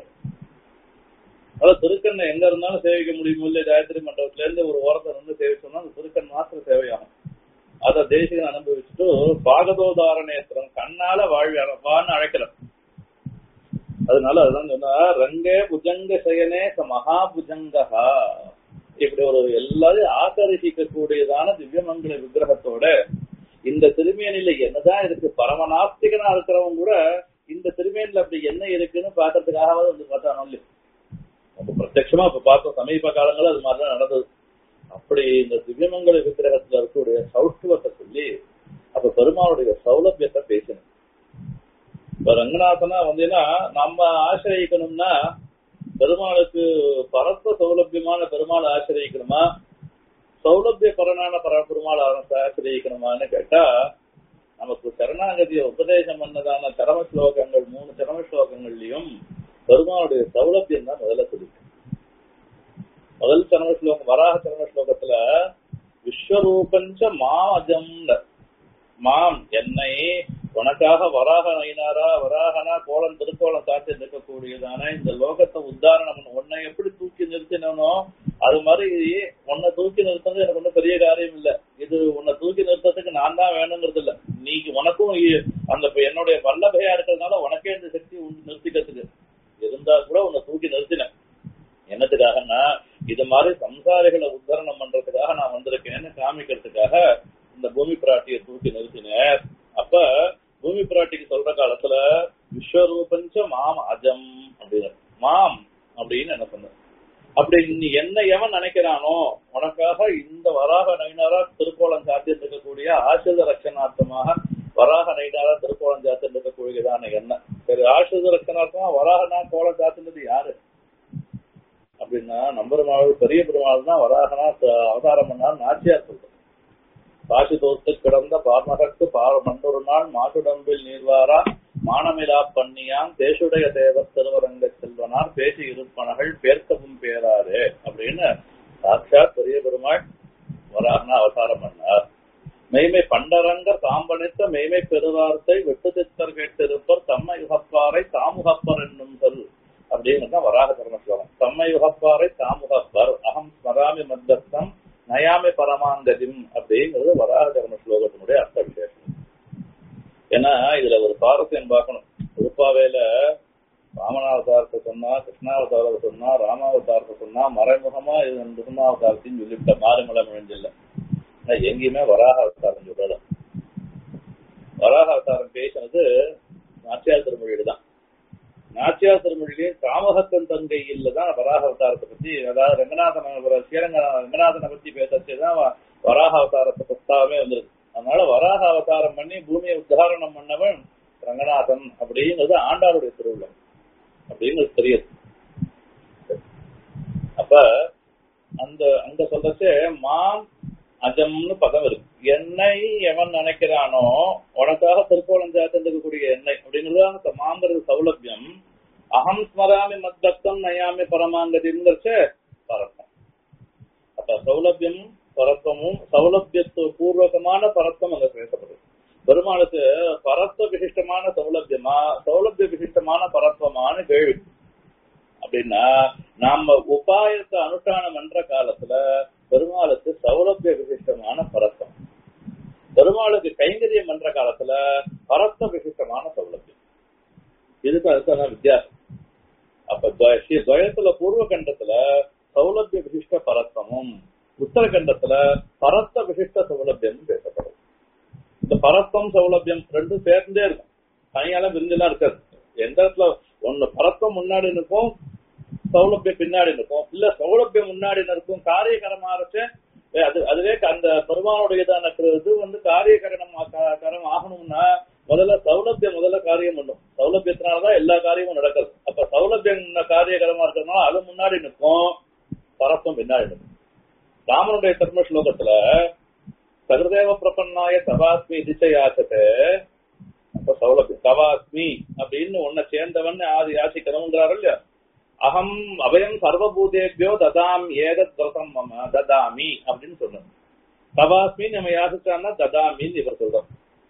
Speaker 1: அதாவது திருக்கண்ணை எங்க இருந்தாலும் சேவிக்க முடியுமோ இல்லையா காயத்ரி மண்டபத்துல இருந்து ஒரு ஓரத்தை வந்து சேவிச்சோம்னா அந்த திருக்கண் மாத்திரம் சேவையாகும் அத தேசிகன் அனுபவிச்சுட்டு பாகதோதாரணேத்திரம் கண்ணால வாழ் வான்னு அழைக்கலாம் அதனால அதுதான் சொன்னா ரங்கே புஜங்க சயனே ச மகாபுஜங்கா இப்படி ஒரு எல்லாரையும் ஆக்கர்ஷிக்க கூடியதான திவ்யமங்கல விக்கிரகத்தோட இந்த திருமேனில என்னதான் இருக்கு பரமநாஸ்திகனா இருக்கிறவங்க கூட இந்த திருமேனில அப்படி என்ன இருக்குன்னு பாக்கிறதுக்காகவாது வந்து பார்த்தானோ இல்லையோ நம்ம பிரத்யட்சமா இப்ப பார்த்தோம் சமீப காலங்கள்ல அது மாதிரிதான் நடந்தது அப்படி இந்த திவ்யமங்கல விக்கிரகத்துல இருக்கக்கூடிய சௌஷ்டுவத்தை சொல்லி அப்ப பெருமாளுடைய சௌலபியத்தை பேசணும் இப்ப ரங்கநாதனா வந்தீங்கன்னா நம்ம ஆசிரியக்கணும்னா பெருமாளுக்கு பரத்த சௌலபியமான பெருமாள் ஆசிரியக்கணுமா சௌலபிய பரனான பர பெருமாள் ஆசிரியக்கணுமான்னு கேட்டா நமக்கு சரணாகதிய உபதேசம் பண்ணதான சரம ஸ்லோகங்கள் மூணு சரம ஸ்லோகங்கள்லயும் பெருமாளுடைய சௌலபியம் தான் முதல்ல சொல்லிருக்கு முதல் சரம ஸ்லோகம் வராக சரம ஸ்லோகத்துல விஸ்வரூபஞ்ச மாஜம் மாம் என்னை உனக்காக வராக நயினாரா வராகனா கோலம் திருக்கோலம் காத்து நிற்கக்கூடியதான இந்த லோகத்தை உத்தாரணம் பண்ண உன்னை எப்படி தூக்கி நிறுத்தினோ அது மாதிரி உன்னை தூக்கி நிறுத்தது எனக்கு ஒன்றும் பெரிய காரியம் இல்ல இது உன்னை தூக்கி நிறுத்தத்துக்கு நான் தான் வேணுங்கிறது இல்ல நீ உனக்கும் இ- அந்த இப்ப என்னுடைய வல்லபையா இருக்கிறதுனால உனக்கே இந்த சக்தி உண்டு நிறுத்திக்கிறதுக்கு இருந்தா கூட உன்னை தூக்கி நிறுத்தினேன் என்னத்துக்காகன்னா இது மாதிரி சம்சாரிகளை உத்தரணம் பண்றதுக்காக நான் வந்திருக்கேன்னு காமிக்கிறதுக்காக இந்த பூமி பிராட்டியை தூக்கி நிறுத்தினேன் அப்ப பூமி பிராட்டிக்கு சொல்ற காலத்துல விஸ்வரூபஞ்ச மாம் அஜம் அப்படின்னு மாம் அப்படின்னு என்ன சொன்ன அப்படி நீ என்ன எவன் நினைக்கிறானோ உனக்காக இந்த வராக நயினாரா திருக்கோலம் சாத்திட்டு இருக்கக்கூடிய ஆசிரித ரட்சணார்த்தமாக வராக நயினாரா திருக்கோலம் சாத்திட்டு இருக்கக்கூடியதான என்ன சரி ஆசிரித ரட்சணார்த்தமா வராகனா கோலம் சாத்தினது யாரு அப்படின்னா நம்பெருமாள் பெரிய பெருமாள் தான் வராகனா த- அவதாரம் பண்ணார் நாச்சியார் சொல்றது காசி தோத்து கிடந்த பார்மகற்கு பார மண்டொரு நாள் மாட்டுடம்பில் நீர்வாரா மானமிலா பண்ணியான் தேசுடைய தேவர் திருவரங்க செல்வனார் பேசி இருப்பனகள் பேர்க்கவும் பேராரே அப்படின்னு சாட்சாத் பெரிய பெருமாள் வராகனா அவதாரம் பண்ணார் மெய்மை பண்டரங்க தாம்பனித்த மெய்மை பெருவார்த்தை வெட்டு தித்தர் கேட்டிருப்பர் தம்மை யுகப்பாரை தாமுகப்பர் என்னும் சொல் அப்படின்னு தான் வராக தர்ம ஸ்லோகம் தம்மை யுகப்பாரை தாமுகப்பர் அகம் ஸ்மராமி மத்தம் நயாமி பரமாங்கதிம் அப்படிங்கிறது வராக தர்ம ஸ்லோகத்தினுடைய அர்த்த விசேஷம் ஏன்னா இதுல ஒரு சுவாரஸ்யம் பார்க்கணும் திருப்பாவையில ராமனாவதாரத்தை சொன்னா கிருஷ்ணாவதாரத்தை சொன்னா ராமாவதாரத்தை சொன்னா மறைமுகமா இது நிருமாவதாரத்தையும் சொல்லிவிட்ட மாறுமலை முழிஞ்சில்ல ஆனா எங்கேயுமே வராக அவதாரம் சொல்லல வராக அவதாரம் பேசினது நாச்சியார் திருமொழியில தான் நாச்சியார் திருமொழியிலே காமகத்தன் தங்கையில் தான் வராக அவதாரத்தை பத்தி அதாவது ரங்கநாதன் ஸ்ரீரங்க ரங்கநாதனை பத்தி பேசச்சே தான் வ- வராக அவதாரத்தை பிரஸ்தாவமே வந்திருக்கு அதனால வராக அவதாரம் பண்ணி பூமியை உத்தாரணம் பண்ணவன் ரங்கநாதன் அப்படிங்கிறது ஆண்டாளுடைய திருவிழம் அப்படிங்கிறது தெரியுது அப்ப அந்த அங்க சொல்றச்சே மாம் அஜம்னு பதம் இருக்கு என்னை எவன் நினைக்கிறானோ உனக்காக திருக்கோலம் சேர்த்துக்கூடிய எண்ணெய் அப்படிங்கிறது அந்த மாங்கிறது சௌலபியம் அகம் ஸ்மராமி மத்தம் நயாமி பரமாங்கதிங்கிறச்ச பரத்தம் அப்ப சௌலபியம் பரத்தமும் சௌலபியத்து பூர்வகமான பரத்தம் அங்க பேசப்படுது பெருமாளுக்கு பரத்வ விசிஷ்டமான சௌலபியமா சௌலபிய விசிஷ்டமான பரத்வமான கேள்வி அப்படின்னா நாம உபாயத்தை அனுஷ்டானம் பண்ற காலத்துல பெருமாளுக்கு சௌலபிய விசிஷ்டமான பரத்தம் பெருமாளுக்கு கைங்கரியம் பண்ற காலத்துல பரத்த விசிஷ்டமான சௌலபியம் இதுக்கு அதுக்கான வித்தியாசம் அப்ப துவய- ஸ்ரீ துவயத்துல பூர்வ கண்டத்துல சௌலபிய விசிஷ்ட பரத்தமும் உத்தரகண்டத்துல பரத்த விசிஷ்ட சௌலபியம் பேசப்படும் இந்த பரத்தம் சௌலபியம் ரெண்டும் சேர்ந்தே இருக்கும் தனியால விருந்தெல்லாம் இருக்காது எந்த இடத்துல ஒண்ணு பரத்தம் முன்னாடி இருக்கும் சௌலபியம் பின்னாடி இருக்கும் இல்ல சௌலபியம் முன்னாடி இருக்கும் காரியகரமா இருக்கு ஏ, அது அதுவே அந்த பெருமானுடையதான கு- இது வந்து காரியகரணம் ஆ- கரம் ஆகணும்னா முதல்ல சௌலபியம் முதல்ல காரியம் பண்ணும் சௌலபியத்தினாலதான் எல்லா காரியமும் நடக்குது அப்ப சௌலபியம் காரியகரமா இருக்கிறதுனால அது முன்னாடி நிற்கும் பரத்தம் பின்னாடி நிற்கும் ராமனுடைய தர்ம ஸ்லோகத்துல சகதேவ பிரபன்னாய சபாஸ்மி திசையாச்சத்தை அப்ப சௌலபியம் சவாஸ்மி அப்படின்னு உன்னை சேர்ந்தவன் ஆதி யாசிக்கணுங்கிறாரு இல்லையா அகம் அபயம் சர்வபூதேபியோ ததாம் ஏதத் விரதம் மம ததாமி அப்படின்னு சொன்னார் தவாஸ்மி நம்ம யாசிச்சான்னா ததாமின்னு இவர் சொல்றார்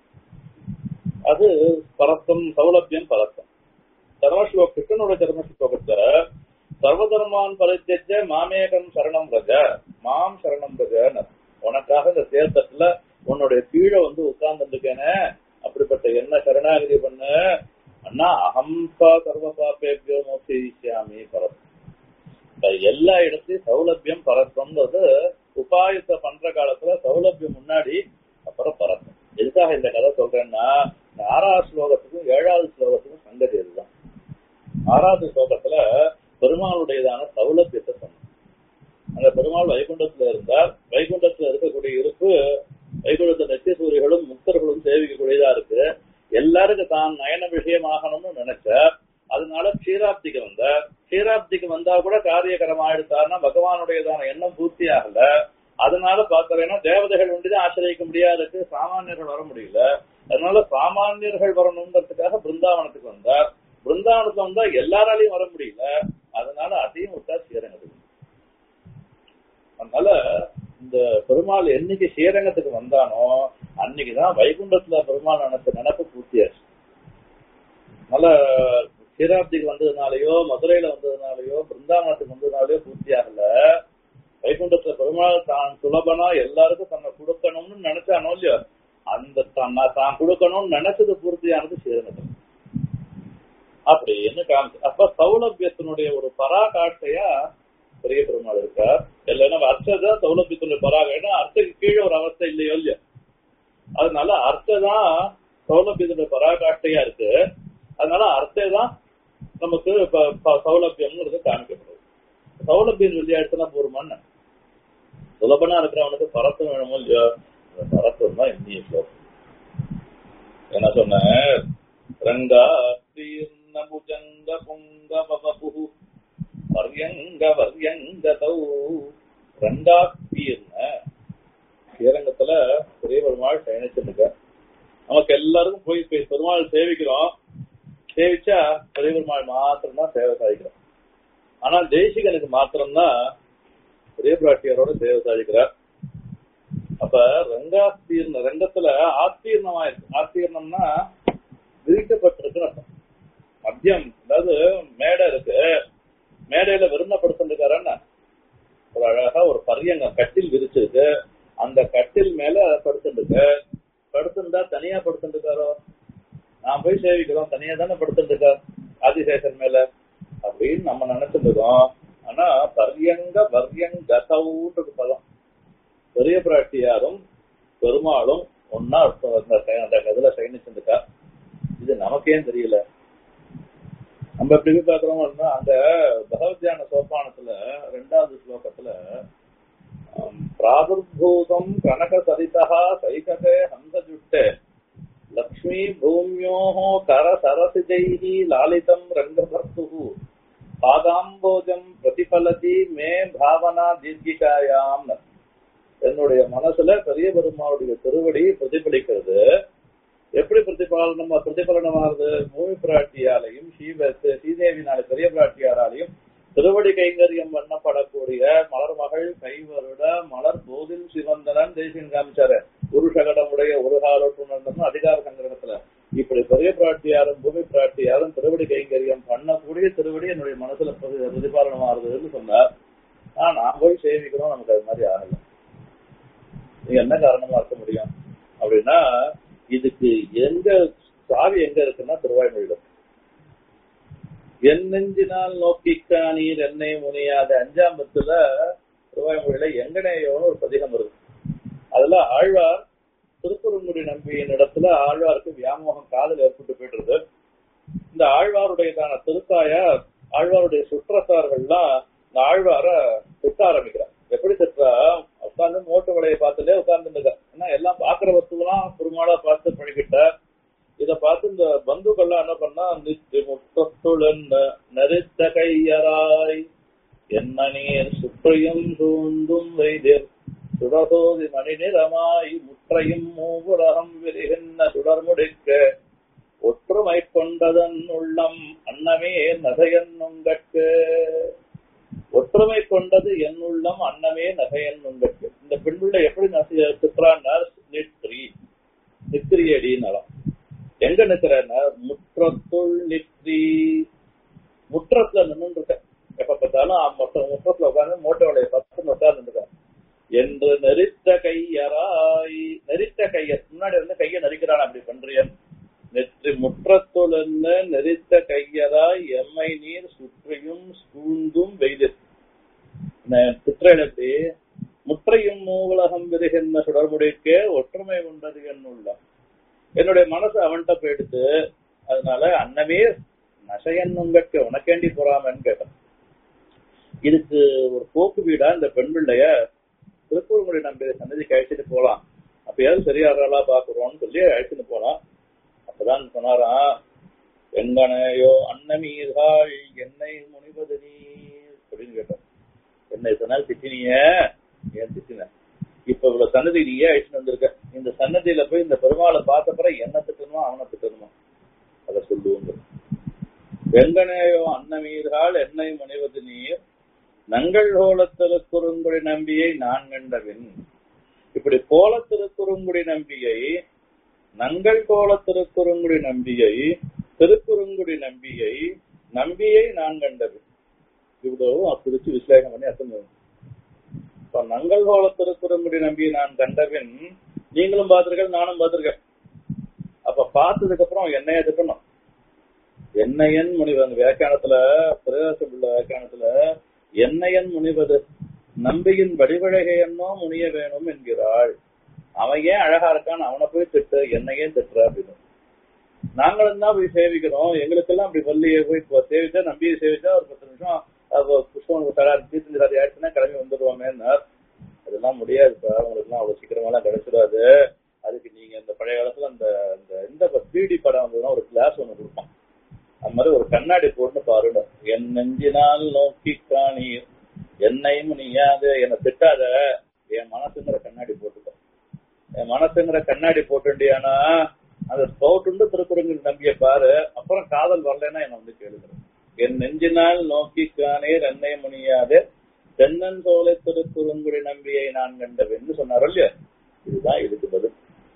Speaker 1: அது பரத்தம் சௌலபியம் பரத்தம் தர்மஸ்லோ கிருஷ்ணனோட தர்மஸ்லோகத்துல சர்வதர்மான் பரித்தெஜ மாமேகம் சரணம் ரஜ மாம் சரணம் ரஜன்னு உனக்காக இந்த தேர்தத்துல உன்னுடைய கீழே வந்து உட்கார்ந்துருக்கேனே அப்படிப்பட்ட என்ன சரணாகதி பண்ணு அண்ணா அகம்பா சர்வ பாப்பேபியோ மோட்சியாமி பரத்தம் இப்ப எல்லா இடத்தையும் சௌலபியம் பரத்தம்ன்றது உபாயத்தை பண்ற காலத்துல சௌலபியம் முன்னாடி அப்புறம் பரத்தம் எதுக்காக இந்த கதை சொல்றேன்னா இந்த ஆறாவது ஸ்லோகத்துக்கும் ஏழாவது ஸ்லோகத்துக்கும் சங்கதி இதுதான் ஆறாவது ஸ்லோகத்துல பெருமாளுடையதான சௌலபியத்தை சொன்னோம் அந்த பெருமாள் வைகுண்டத்துல இருந்தார் வைகுண்டத்துல இருக்கக்கூடிய இருப்பு வைகுண்டத்து நெத்தி சூரிகளும் முக்தர்களும் சேவிக்கக்கூடியதா இருக்கு எல்லாருக்கும் தான் நயன விஷயமாகணும்னு நினைச்சார் அதனால க்ஷீராப்திக்கு வந்தார் க்ஷீராப்திக்கு வந்தா கூட காரியகரமா எடுத்தார்னா பகவானுடையதான எண்ணம் பூர்த்தி ஆகல அதனால பாக்குறேன்னா தேவதைகள் ஒன்றிதான் ஆசிரியக்க முடியாதுக்கு சாமானியர்கள் வர முடியல அதனால சாமானியர்கள் வரணுன்றதுக்காக பிருந்தாவனத்துக்கு வந்தார் பிருந்தாவனத்துல வந்தா எல்லாராலையும் வர முடியல அதனால அதையும் விட்டா ஸ்ரீரங்கத்துக்கு அதனால இந்த பெருமாள் என்னைக்கு ஸ்ரீரங்கத்துக்கு வந்தானோ அன்னைக்குதான் வைகுண்டத்துல பெருமாள் நினைச்ச நினைப்பு பூர்த்தியாச்சு அதனால ஸ்ரீராப்திக்கு வந்ததுனாலயோ மதுரையில வந்ததுனாலயோ பிருந்தாவனத்துக்கு வந்ததுனாலயோ பூர்த்தி ஆகல வைகுண்டத்துல பெருமாள் தான் சுலபனா எல்லாருக்கும் தன்னை கொடுக்கணும்னு நினைச்சானோ இல்லையோ அந்த தன்னை தான் கொடுக்கணும்னு நினைச்சது பூர்த்தியானது ஸ்ரீரங்கத்துல அப்படின்னு காமிச்சு அப்ப சௌலபியத்தினுடைய ஒரு பராகாட்டையா பெரிய பெருமாள் இருக்கார் இல்லைன்னா அர்த்ததான் சௌலபியத்தினுடைய பராகாட்டம் அர்த்தக்கு கீழே ஒரு அவஸ்தை இல்லையோ இல்லையோ அதனால அர்த்ததான் சௌலபியத்தினுடைய பராகாட்டையா இருக்கு அதனால அர்த்தம் தான் நமக்கு ப- ப- சௌலபியம்ங்கிறது காமிக்கப்படுது சௌலபியம் விளையாட்டுனா போருமான்னு சுலபனா இருக்கிறவனுக்கு பரத்தம் வேணுமோ இல்லையோ அந்த பரத்தம் தான் இந்திய ஸ்லோகம் என்ன சொன்னேன் ரங்கா தீர்ண புஜங்க புங்க பவபு வர்யங்க வர்யங்கதௌ ரங்கா தீர்ண ஸ்ரீரங்கத்துல பெரிய பெருமாள் பயணிச்சிருக்க நமக்கு எல்லாருக்கும் போய் போய் பெருமாள் சேவிக்கிறோம் சேவிச்சா பெரிய பெருமாள் மாத்திரம் தான் சேவை சாதிக்கிறோம் ஆனா தேசிகனுக்கு மாத்திரம்தான் பெரிய பிராட்டியாரோட சேவை சாதிக்கிறார் அப்ப ரங்காஸ்தீர்ண ரங்கத்துல ஆஸ்தீர்ணமா இருக்கு ஆஸ்தீர்ணம்னா விரிக்கப்பட்டிருக்குன்னு அர்த்தம் மத்தியம் அதாவது மேடை இருக்கு மேடையில விருந்தப்படுத்திருக்காருன்னா ஒரு அழகா ஒரு பரியங்கம் கட்டில் விரிச்சிருக்கு அந்த கட்டில் மேல படுத்துருக்கு படுத்திருந்தா தனியா படுத்துருக்காரோ நான் போய் சேவிக்கிறோம் தனியா தானே படுத்துருக்கார் ஆதிசேஷன் மேல அப்படின்னு நம்ம நினைச்சிட்டு இருக்கோம் ஆனா பரியங்க வர்யங்கதவுன்றது பதம் பெரிய பிராட்டியாரும் பெருமாளும் ஒன்னா அர்த்தம் அந்த சை- அந்த இதுல சயனிச்சிருக்கா இது நமக்கே தெரியல நம்ம எப்படி போய் பாக்குறோம்னா அந்த பகவத்யான சோபானத்துல ரெண்டாவது ஸ்லோகத்துல ஆம், பிராதுர்பூதம் கனக சரிதா சைகதே ஹம்சஜுட்டே லக்ஷ்மி பூமியோः கர சரசிஜைः லாலிதம் ரங்கபர்த்துः பாதாம்போஜம் பிரதிபலதி மே பாவனா தீர்க்கிகாயாம் என்னுடைய மனசுல பெரிய பெருமாளுடைய திருவடி பிரதிபலிக்கிறது எப்படி பிரதிபலனம் பிரதிபலனமானது பூமி பிராட்டியாலையும் ஸ்ரீவ ஸ்ரீதேவினால பெரிய பிராட்டியாராலையும் திருவடி கைங்கரியம் பண்ணப்படக்கூடிய மலர் மகள் கைவருட மலர் போதில் சிவந்தனன் தேசியம் காமிச்சாரு புருஷகடமுடைய ஒரு காலோட்டுணர்ந்ததும் அதிகார சங்கிரகத்துல இப்படி பெரிய பிராட்டியாரும் பூமி பிராட்டியாரும் திருவடி கைங்கரியம் பண்ணக்கூடிய திருவடி என்னுடைய மனசுல பிரதி- பிரதிபாலனமாகுதுன்னு சொன்னார் ஆனா நான் போய் சேவிக்கிறோம் நமக்கு அது மாதிரி ஆகல நீங்க என்ன காரணமா இருக்க முடியும் அப்படின்னா இதுக்கு எங்க சாவி எங்க இருக்குன்னா திருவாய்மொழியில என் நெஞ்சினால் நோக்கிக்கா நீர் என்னை முனியாத அஞ்சாம் பத்துல திருவாய்மொழியில எங்கனேயோன்னு ஒரு பதிகம் இருக்கு அதுல ஆழ்வார் திருக்குறங்குடி நம்பியின் இடத்துல ஆழ்வாருக்கு வியாமோகம் காதல் ஏற்பட்டு போயிடுறது இந்த ஆழ்வாருடையதான திருத்தாயார் ஆழ்வாருடைய சுற்றத்தார்கள்லாம் இந்த ஆழ்வார திட்ட ஆரம்பிக்கிறார் எப்படி திட்டா உட்கார்ந்து மோட்டு வலையை பார்த்துட்டே உட்கார்ந்துருக்க ஏன்னா எல்லாம் பாக்குற வஸ்துவெல்லாம் பெருமாளா பார்த்து பழகிட்ட இத பார்த்து இந்த பந்துக்கள்லாம் என்ன பண்ணா நித்தி முட்டத்துடன் நெருத்த கையராய் என்ன நீர் சுற்றையும் சூழ்ந்தும் வைதிர் சுடசோதி மணி நிறமாய் முற்றையும் மூவுலகம் விரிகின்ற சுடர் முடிக்க ஒற்றுமை கொண்டதன் உள்ளம் அன்னமே நகையன் உங்கட்கு ஒற்றுமை கொண்டது என் உள்ளம் அன்னமே நகையன் உங்கட்கு இந்த பெண்பிள்ளை எப்படி நசைய திட்டுறான்னா நித்ரி நித்ரி அடினாலாம் எங்க நிக்கிறேன்னா முற்றத்துள் நித்ரி முற்றத்துல நின்று இருக்க எப்ப பார்த்தாலும் மொத்த முற்றத்துல உட்காந்து மோட்டை வலையை பத்து உட்கார்ந்து இருக்காங்க என்று நெரித்த கையராய் நெரித்த கையர் முன்னாடி வந்து கையை நெரிக்கிறான் அப்படி பண்றியன் நெற்றி முற்றத்துளர்ந்த நெரித்த கையராய் எம்மை நீர் சுற்றியும் சூழ்ந்தும் வெய்து சித்திரையில எப்படி முற்றையும் மூவுலகம் விருகின்ற சுடர்முடிக்கே ஒற்றுமை உண்டது என்னுள்ளம் என்னுடைய மனசு அவன்கிட்ட போயிடுத்து அதனால அன்னமே நசையன் உங்கட்கு உனக்கேண்டி போறாமன்னு கேட்டேன் இதுக்கு ஒரு போக்கு வீடா இந்த பெண் பிள்ளைய திருப்பூர்முடி நம்பி சன்னதிக்கு அழைச்சிட்டு போலாம் அப்பயாவது சரியாறாளா பாக்குறோம்னு சொல்லி அழைச்சிட்டு போலாம் அப்பதான் சொன்னாராம் எங்கனையோ அன்னமீர்கள் என்னை முனிவது நீர் அப்படின்னு கேட்டார் என்னை சொன்னால் திட்டினிய ஏன் திட்டின இப்ப இவ்வளவு சன்னதி நீயே அழைச்சிட்டு வந்திருக்க இந்த சன்னதியில போய் இந்த பெருமாளை பார்த்த பிறகு என்ன திட்டணுமா அவனை திட்டணுமா அதை சொல்லுவோங்க வெங்கனேயோ அன்னமீர்கள் என்னை முனைவது நீர் நங்கள் கோல திருக்குறுங்குடி நம்பியை நான் கண்டவின் இப்படி கோல திருக்குறுங்குடி நம்பியை நங்கள் கோல திருக்குறுங்குடி நம்பியை திருக்குறுங்குடி நம்பியை நம்பியை நான் கண்டவின் இவ்வளவு பிரிச்சு விசலேகம் பண்ணி அர்த்தம் இப்ப நங்கள் கோல திருக்குறுங்குடி நம்பியை நான் கண்டவின் நீங்களும் பார்த்திருக்க நானும் பார்த்திருக்கேன் அப்ப பார்த்ததுக்கு அப்புறம் என்னைய திட்டணும் என்னையன் முனிவர் அந்த வியாக்கியானத்துல பிரகாசம் உள்ள வியாக்கியானத்துல என்னையன் முனிவது நம்பியின் வடிவழகையன்னோ முனிய வேணும் என்கிறாள் அவன் ஏன் அழகா இருக்கான்னு அவனை போய் திட்டு என்னையே திட்டுற அப்படின்னு நாங்களும் தான் போய் சேவிக்கிறோம் எங்களுக்கெல்லாம் அப்படி பள்ளியை போய் இப்போ சேவிச்சா நம்பியை சேவிச்சா ஒரு பத்து நிமிஷம் புஷ்பம் தராது தீர்த்து ஆயிடுச்சுன்னா கிளம்பி வந்துடுவோமேன்னார் அதெல்லாம் முடியாதுப்பா உங்களுக்குலாம் அவ்வளவு சீக்கிரமாலாம் கிடைச்சிடாது அதுக்கு நீங்க இந்த பழைய காலத்துல அந்த இந்த இந்த த்ரீடி படம் வந்ததுன்னா ஒரு கிளாஸ் ஒண்ணு கொடுப்பான் அது மாதிரி ஒரு கண்ணாடி போட்டு பாருங்க என் நெஞ்சினால் நோக்கி காணீர் என்னையும் நீயாது என்னை திட்டாத என் மனசுங்கிற கண்ணாடி போட்டுக்கோ என் மனசுங்கிற கண்ணாடி போட்டுண்டியானா அந்த ஸ்பவுட்டு திருக்குறங்கள் நம்பிய பாரு அப்புறம் காதல் வரலன்னா என்ன வந்து கேளுங்க என் நெஞ்சினால் நோக்கி காணீர் என்னை முனியாது தென்னன் சோலை திருக்குறுங்குடி நம்பியை நான் கண்டவென்னு சொன்னாரோ இல்லையா இதுதான் இதுக்கு பதில்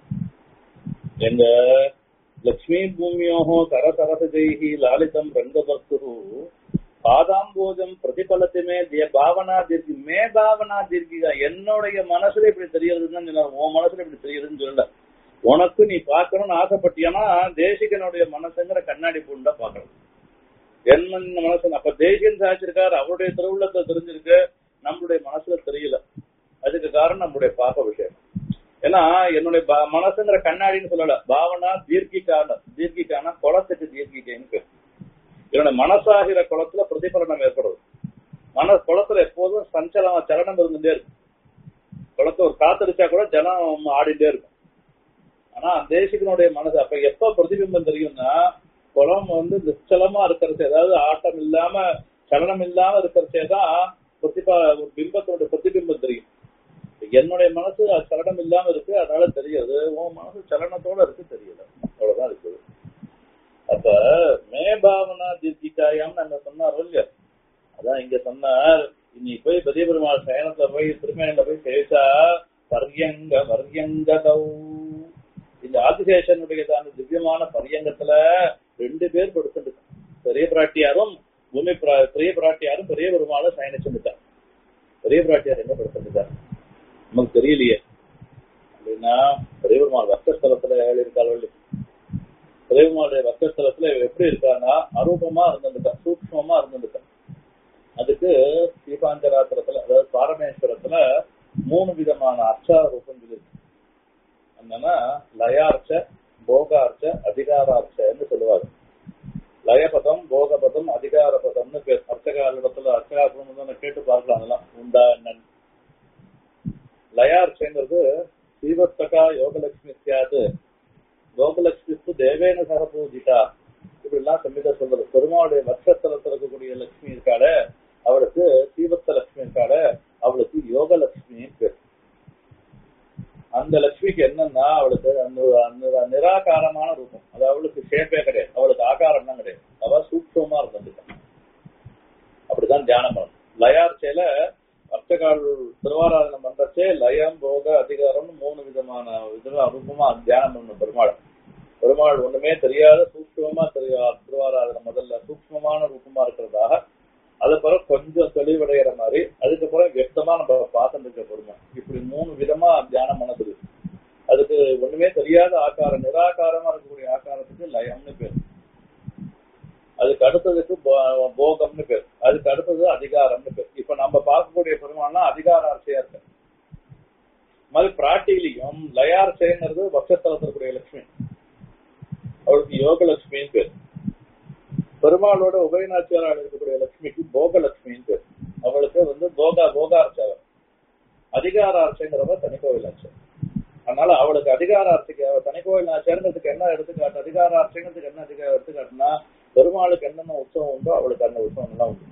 Speaker 1: எங்க லக்ஷ்மீ பூமியோகோ கரசரசஜைஹி லாலிதம் ரங்கபக்துரு பாதாம்போஜம் பிரதிபலத்தை மே திய பாவனா தீர்க்கி மே பாவனா தீர்க்கிகா என்னுடைய மனசுல இப்படி தெரியறதுன்னு சொன்னார் உன் மனசுல இப்படி தெரியுதுன்னு சொல்லல உனக்கு நீ பார்க்கணும்னு ஆசைப்பட்டியானா தேசிகனுடைய மனசுங்கிற கண்ணாடி பூண்டா பார்க்கணும் என்ன மனசு அப்ப தேசிகன் சாதிச்சிருக்காரு அவருடைய திருவுள்ளத்தை தெரிஞ்சிருக்கு நம்மளுடைய மனசுல தெரியல அதுக்கு காரணம் நம்மளுடைய பாப்ப விஷயம் ஏன்னா என்னுடைய மனசுங்கிற கண்ணாடின்னு சொல்லல பாவனா தீர்க்கிக்கான தீர்க்கிக்கான குளத்துக்கு தீர்க்கிக்கேன்னு பேர் என்னோட மனசாகிற குளத்துல பிரதிபலனம் ஏற்படுறது மன குளத்துல எப்போதும் சஞ்சலம் சலனம் இருந்துட்டே இருக்கு குளத்துல ஒரு காத்தடிச்சா கூட ஜலம் ஆடிட்டே இருக்கும் ஆனா தேசிகனுடைய மனசு அப்ப எப்ப பிரதிபிம்பம் தெரியும்னா குளம் வந்து நிச்சலமா இருக்கிறது ஏதாவது ஆட்டம் இல்லாம சலனம் இல்லாம இருக்கிறதே தான் பிரதிபா பிம்பத்தினுடைய பிரதிபிம்பம் தெரியும் என்னுடைய மனசு சலனம் இல்லாம இருக்கு அதனால தெரியாது உன் மனசு சலனத்தோட இருக்கு தெரியல அவ்வளவுதான் இருக்குது அப்ப மேபாவனா தீர்த்திக்காயம் நம்ம சொன்னாரோ இல்லையா அதான் இங்க சொன்னார் நீ போய் பெரிய பெருமாள் சயனத்துல போய் திருமேனில போய் சேவிச்சா பர்யங்க பர்யங்கதௌ இந்த ஆதிசேஷனுடையதான திவ்யமான பரியங்கத்துல ரெண்டு பேர் படுத்துட்டு பெரிய பிராட்டியாரும் பூமி பெரிய பிராட்டியாரும் பெரிய பெருமாளும் சயனிச்சுட்டார் பெரிய பிராட்டியார் எங்க படுத்துட்டார் நமக்கு தெரியலையே அப்படின்னா பெரிய தெய்வமாள் வக்கஸ்தலத்துல ஏழு இருக்காள் வள்ளி தெய்வமாளுடைய வக்கஸ்தலத்துல இவ எப்படி இருக்கான்னா அரூபமா இருந்திருக்கா சூக்மமா இருந்திருக்கா அதுக்கு ஸ்ரீபாஞ்சராத்திரத்துல அதாவது பாரமேஸ்வரத்துல மூணு விதமான அர்ச்சா ரூபம் இருக்கு என்னன்னா லயார்ச்ச போகார்ச்ச அதிகாரார்ச்சன்னு சொல்லுவாரு லயபதம் போகபதம் அதிகார பதம்னு பேர் அர்ச்சகாலிடத்துல அர்ச்சகாபுரம் தான் கேட்டு பார்க்கலாம் அதெல்லாம் உண்டா என்னன்னு லயார்ச்சங்கிறது ஸ்ரீவத்தகா யோகலட்சுமி சியாது யோகலட்சுமிக்கு தேவேன சக பூஜிதா இப்படி எல்லாம் சம்மிதா சொல்றது பெருமாளுடைய வட்சஸ்தலத்தில் இருக்கக்கூடிய லட்சுமி இருக்காள அவளுக்கு ஸ்ரீவத்த லட்சுமி இருக்காள அவளுக்கு யோகலட்சுமின்னு பேர் அந்த லட்சுமிக்கு என்னன்னா அவளுக்கு அந்த அந்த நிராகாரமான ரூபம் அது அவளுக்கு ஷேப்பே கிடையாது அவளுக்கு ஆகாரம் தான் கிடையாது அவ சூக்ஷமா இருந்திருக்கான் அப்படிதான் தியானம் பண்ணணும் லயார்ச்சையில அர்ச்சகால் திருவாராதனம் பண்றச்சே லயம் போக அதிகாரம்னு மூணு விதமான விதமா ரூபமா தியானம் பண்ணணும் பெருமாள் பெருமாள் ஒண்ணுமே தெரியாத சூக்ஷ்மமா தெரியா திருவாராதனை முதல்ல சூக்ஷ்மமான ரூபமா இருக்கிறதாக அது பிறகு கொஞ்சம் தெளிவடைகிற மாதிரி அதுக்கப்புறம் வியக்தமா நம்ம பார்த்துட்டு இருக்க பொறுமை இப்படி மூணு விதமா தியானம் பண்ணது அதுக்கு ஒண்ணுமே தெரியாத ஆக்காரம் நிராகாரமா இருக்கக்கூடிய ஆக்காரத்துக்கு லயம்னு பேர் அதுக்கு அடுத்ததுக்கு போ- போகம்னு பேர் அதுக்கு அடுத்தது அதிகாரம்னு பேர் இப்ப நம்ம பார்க்கக்கூடிய பெருமாள்னா அதிகாரார்ச்சையா இருக்கு மாதிரி பிராட்டிலையும் லயார்ச்சைங்கிறது பக்ஷஸ்தலத்தில் இருக்கக்கூடிய லட்சுமி அவளுக்கு யோகலட்சுமின்னு பேர் பெருமாளோட உபயநாச்சியாரால் இருக்கக்கூடிய லட்சுமிக்கு போகலட்சுமின்னு பேர் அவளுக்கு வந்து போகா போகார்ச்சவர் அதிகாரார்ச்சைங்கிறவ தனிக்கோவில் ஆச்சு அதனால அவளுக்கு அதிகாரார்ச்சைக்கு அவ தனிக்கோவில் ஆச்சாரங்கிறதுக்கு என்ன எடுத்துக்காட்டு அதிகாரார்ச்சைங்கிறதுக்கு என்ன அதிக எடுத்துக்காட்டுனா பெருமாளுக்கு என்னென்ன உற்சவம் உண்டோ அவளுக்கு அந்த உற்சவம் எல்லாம் உண்டு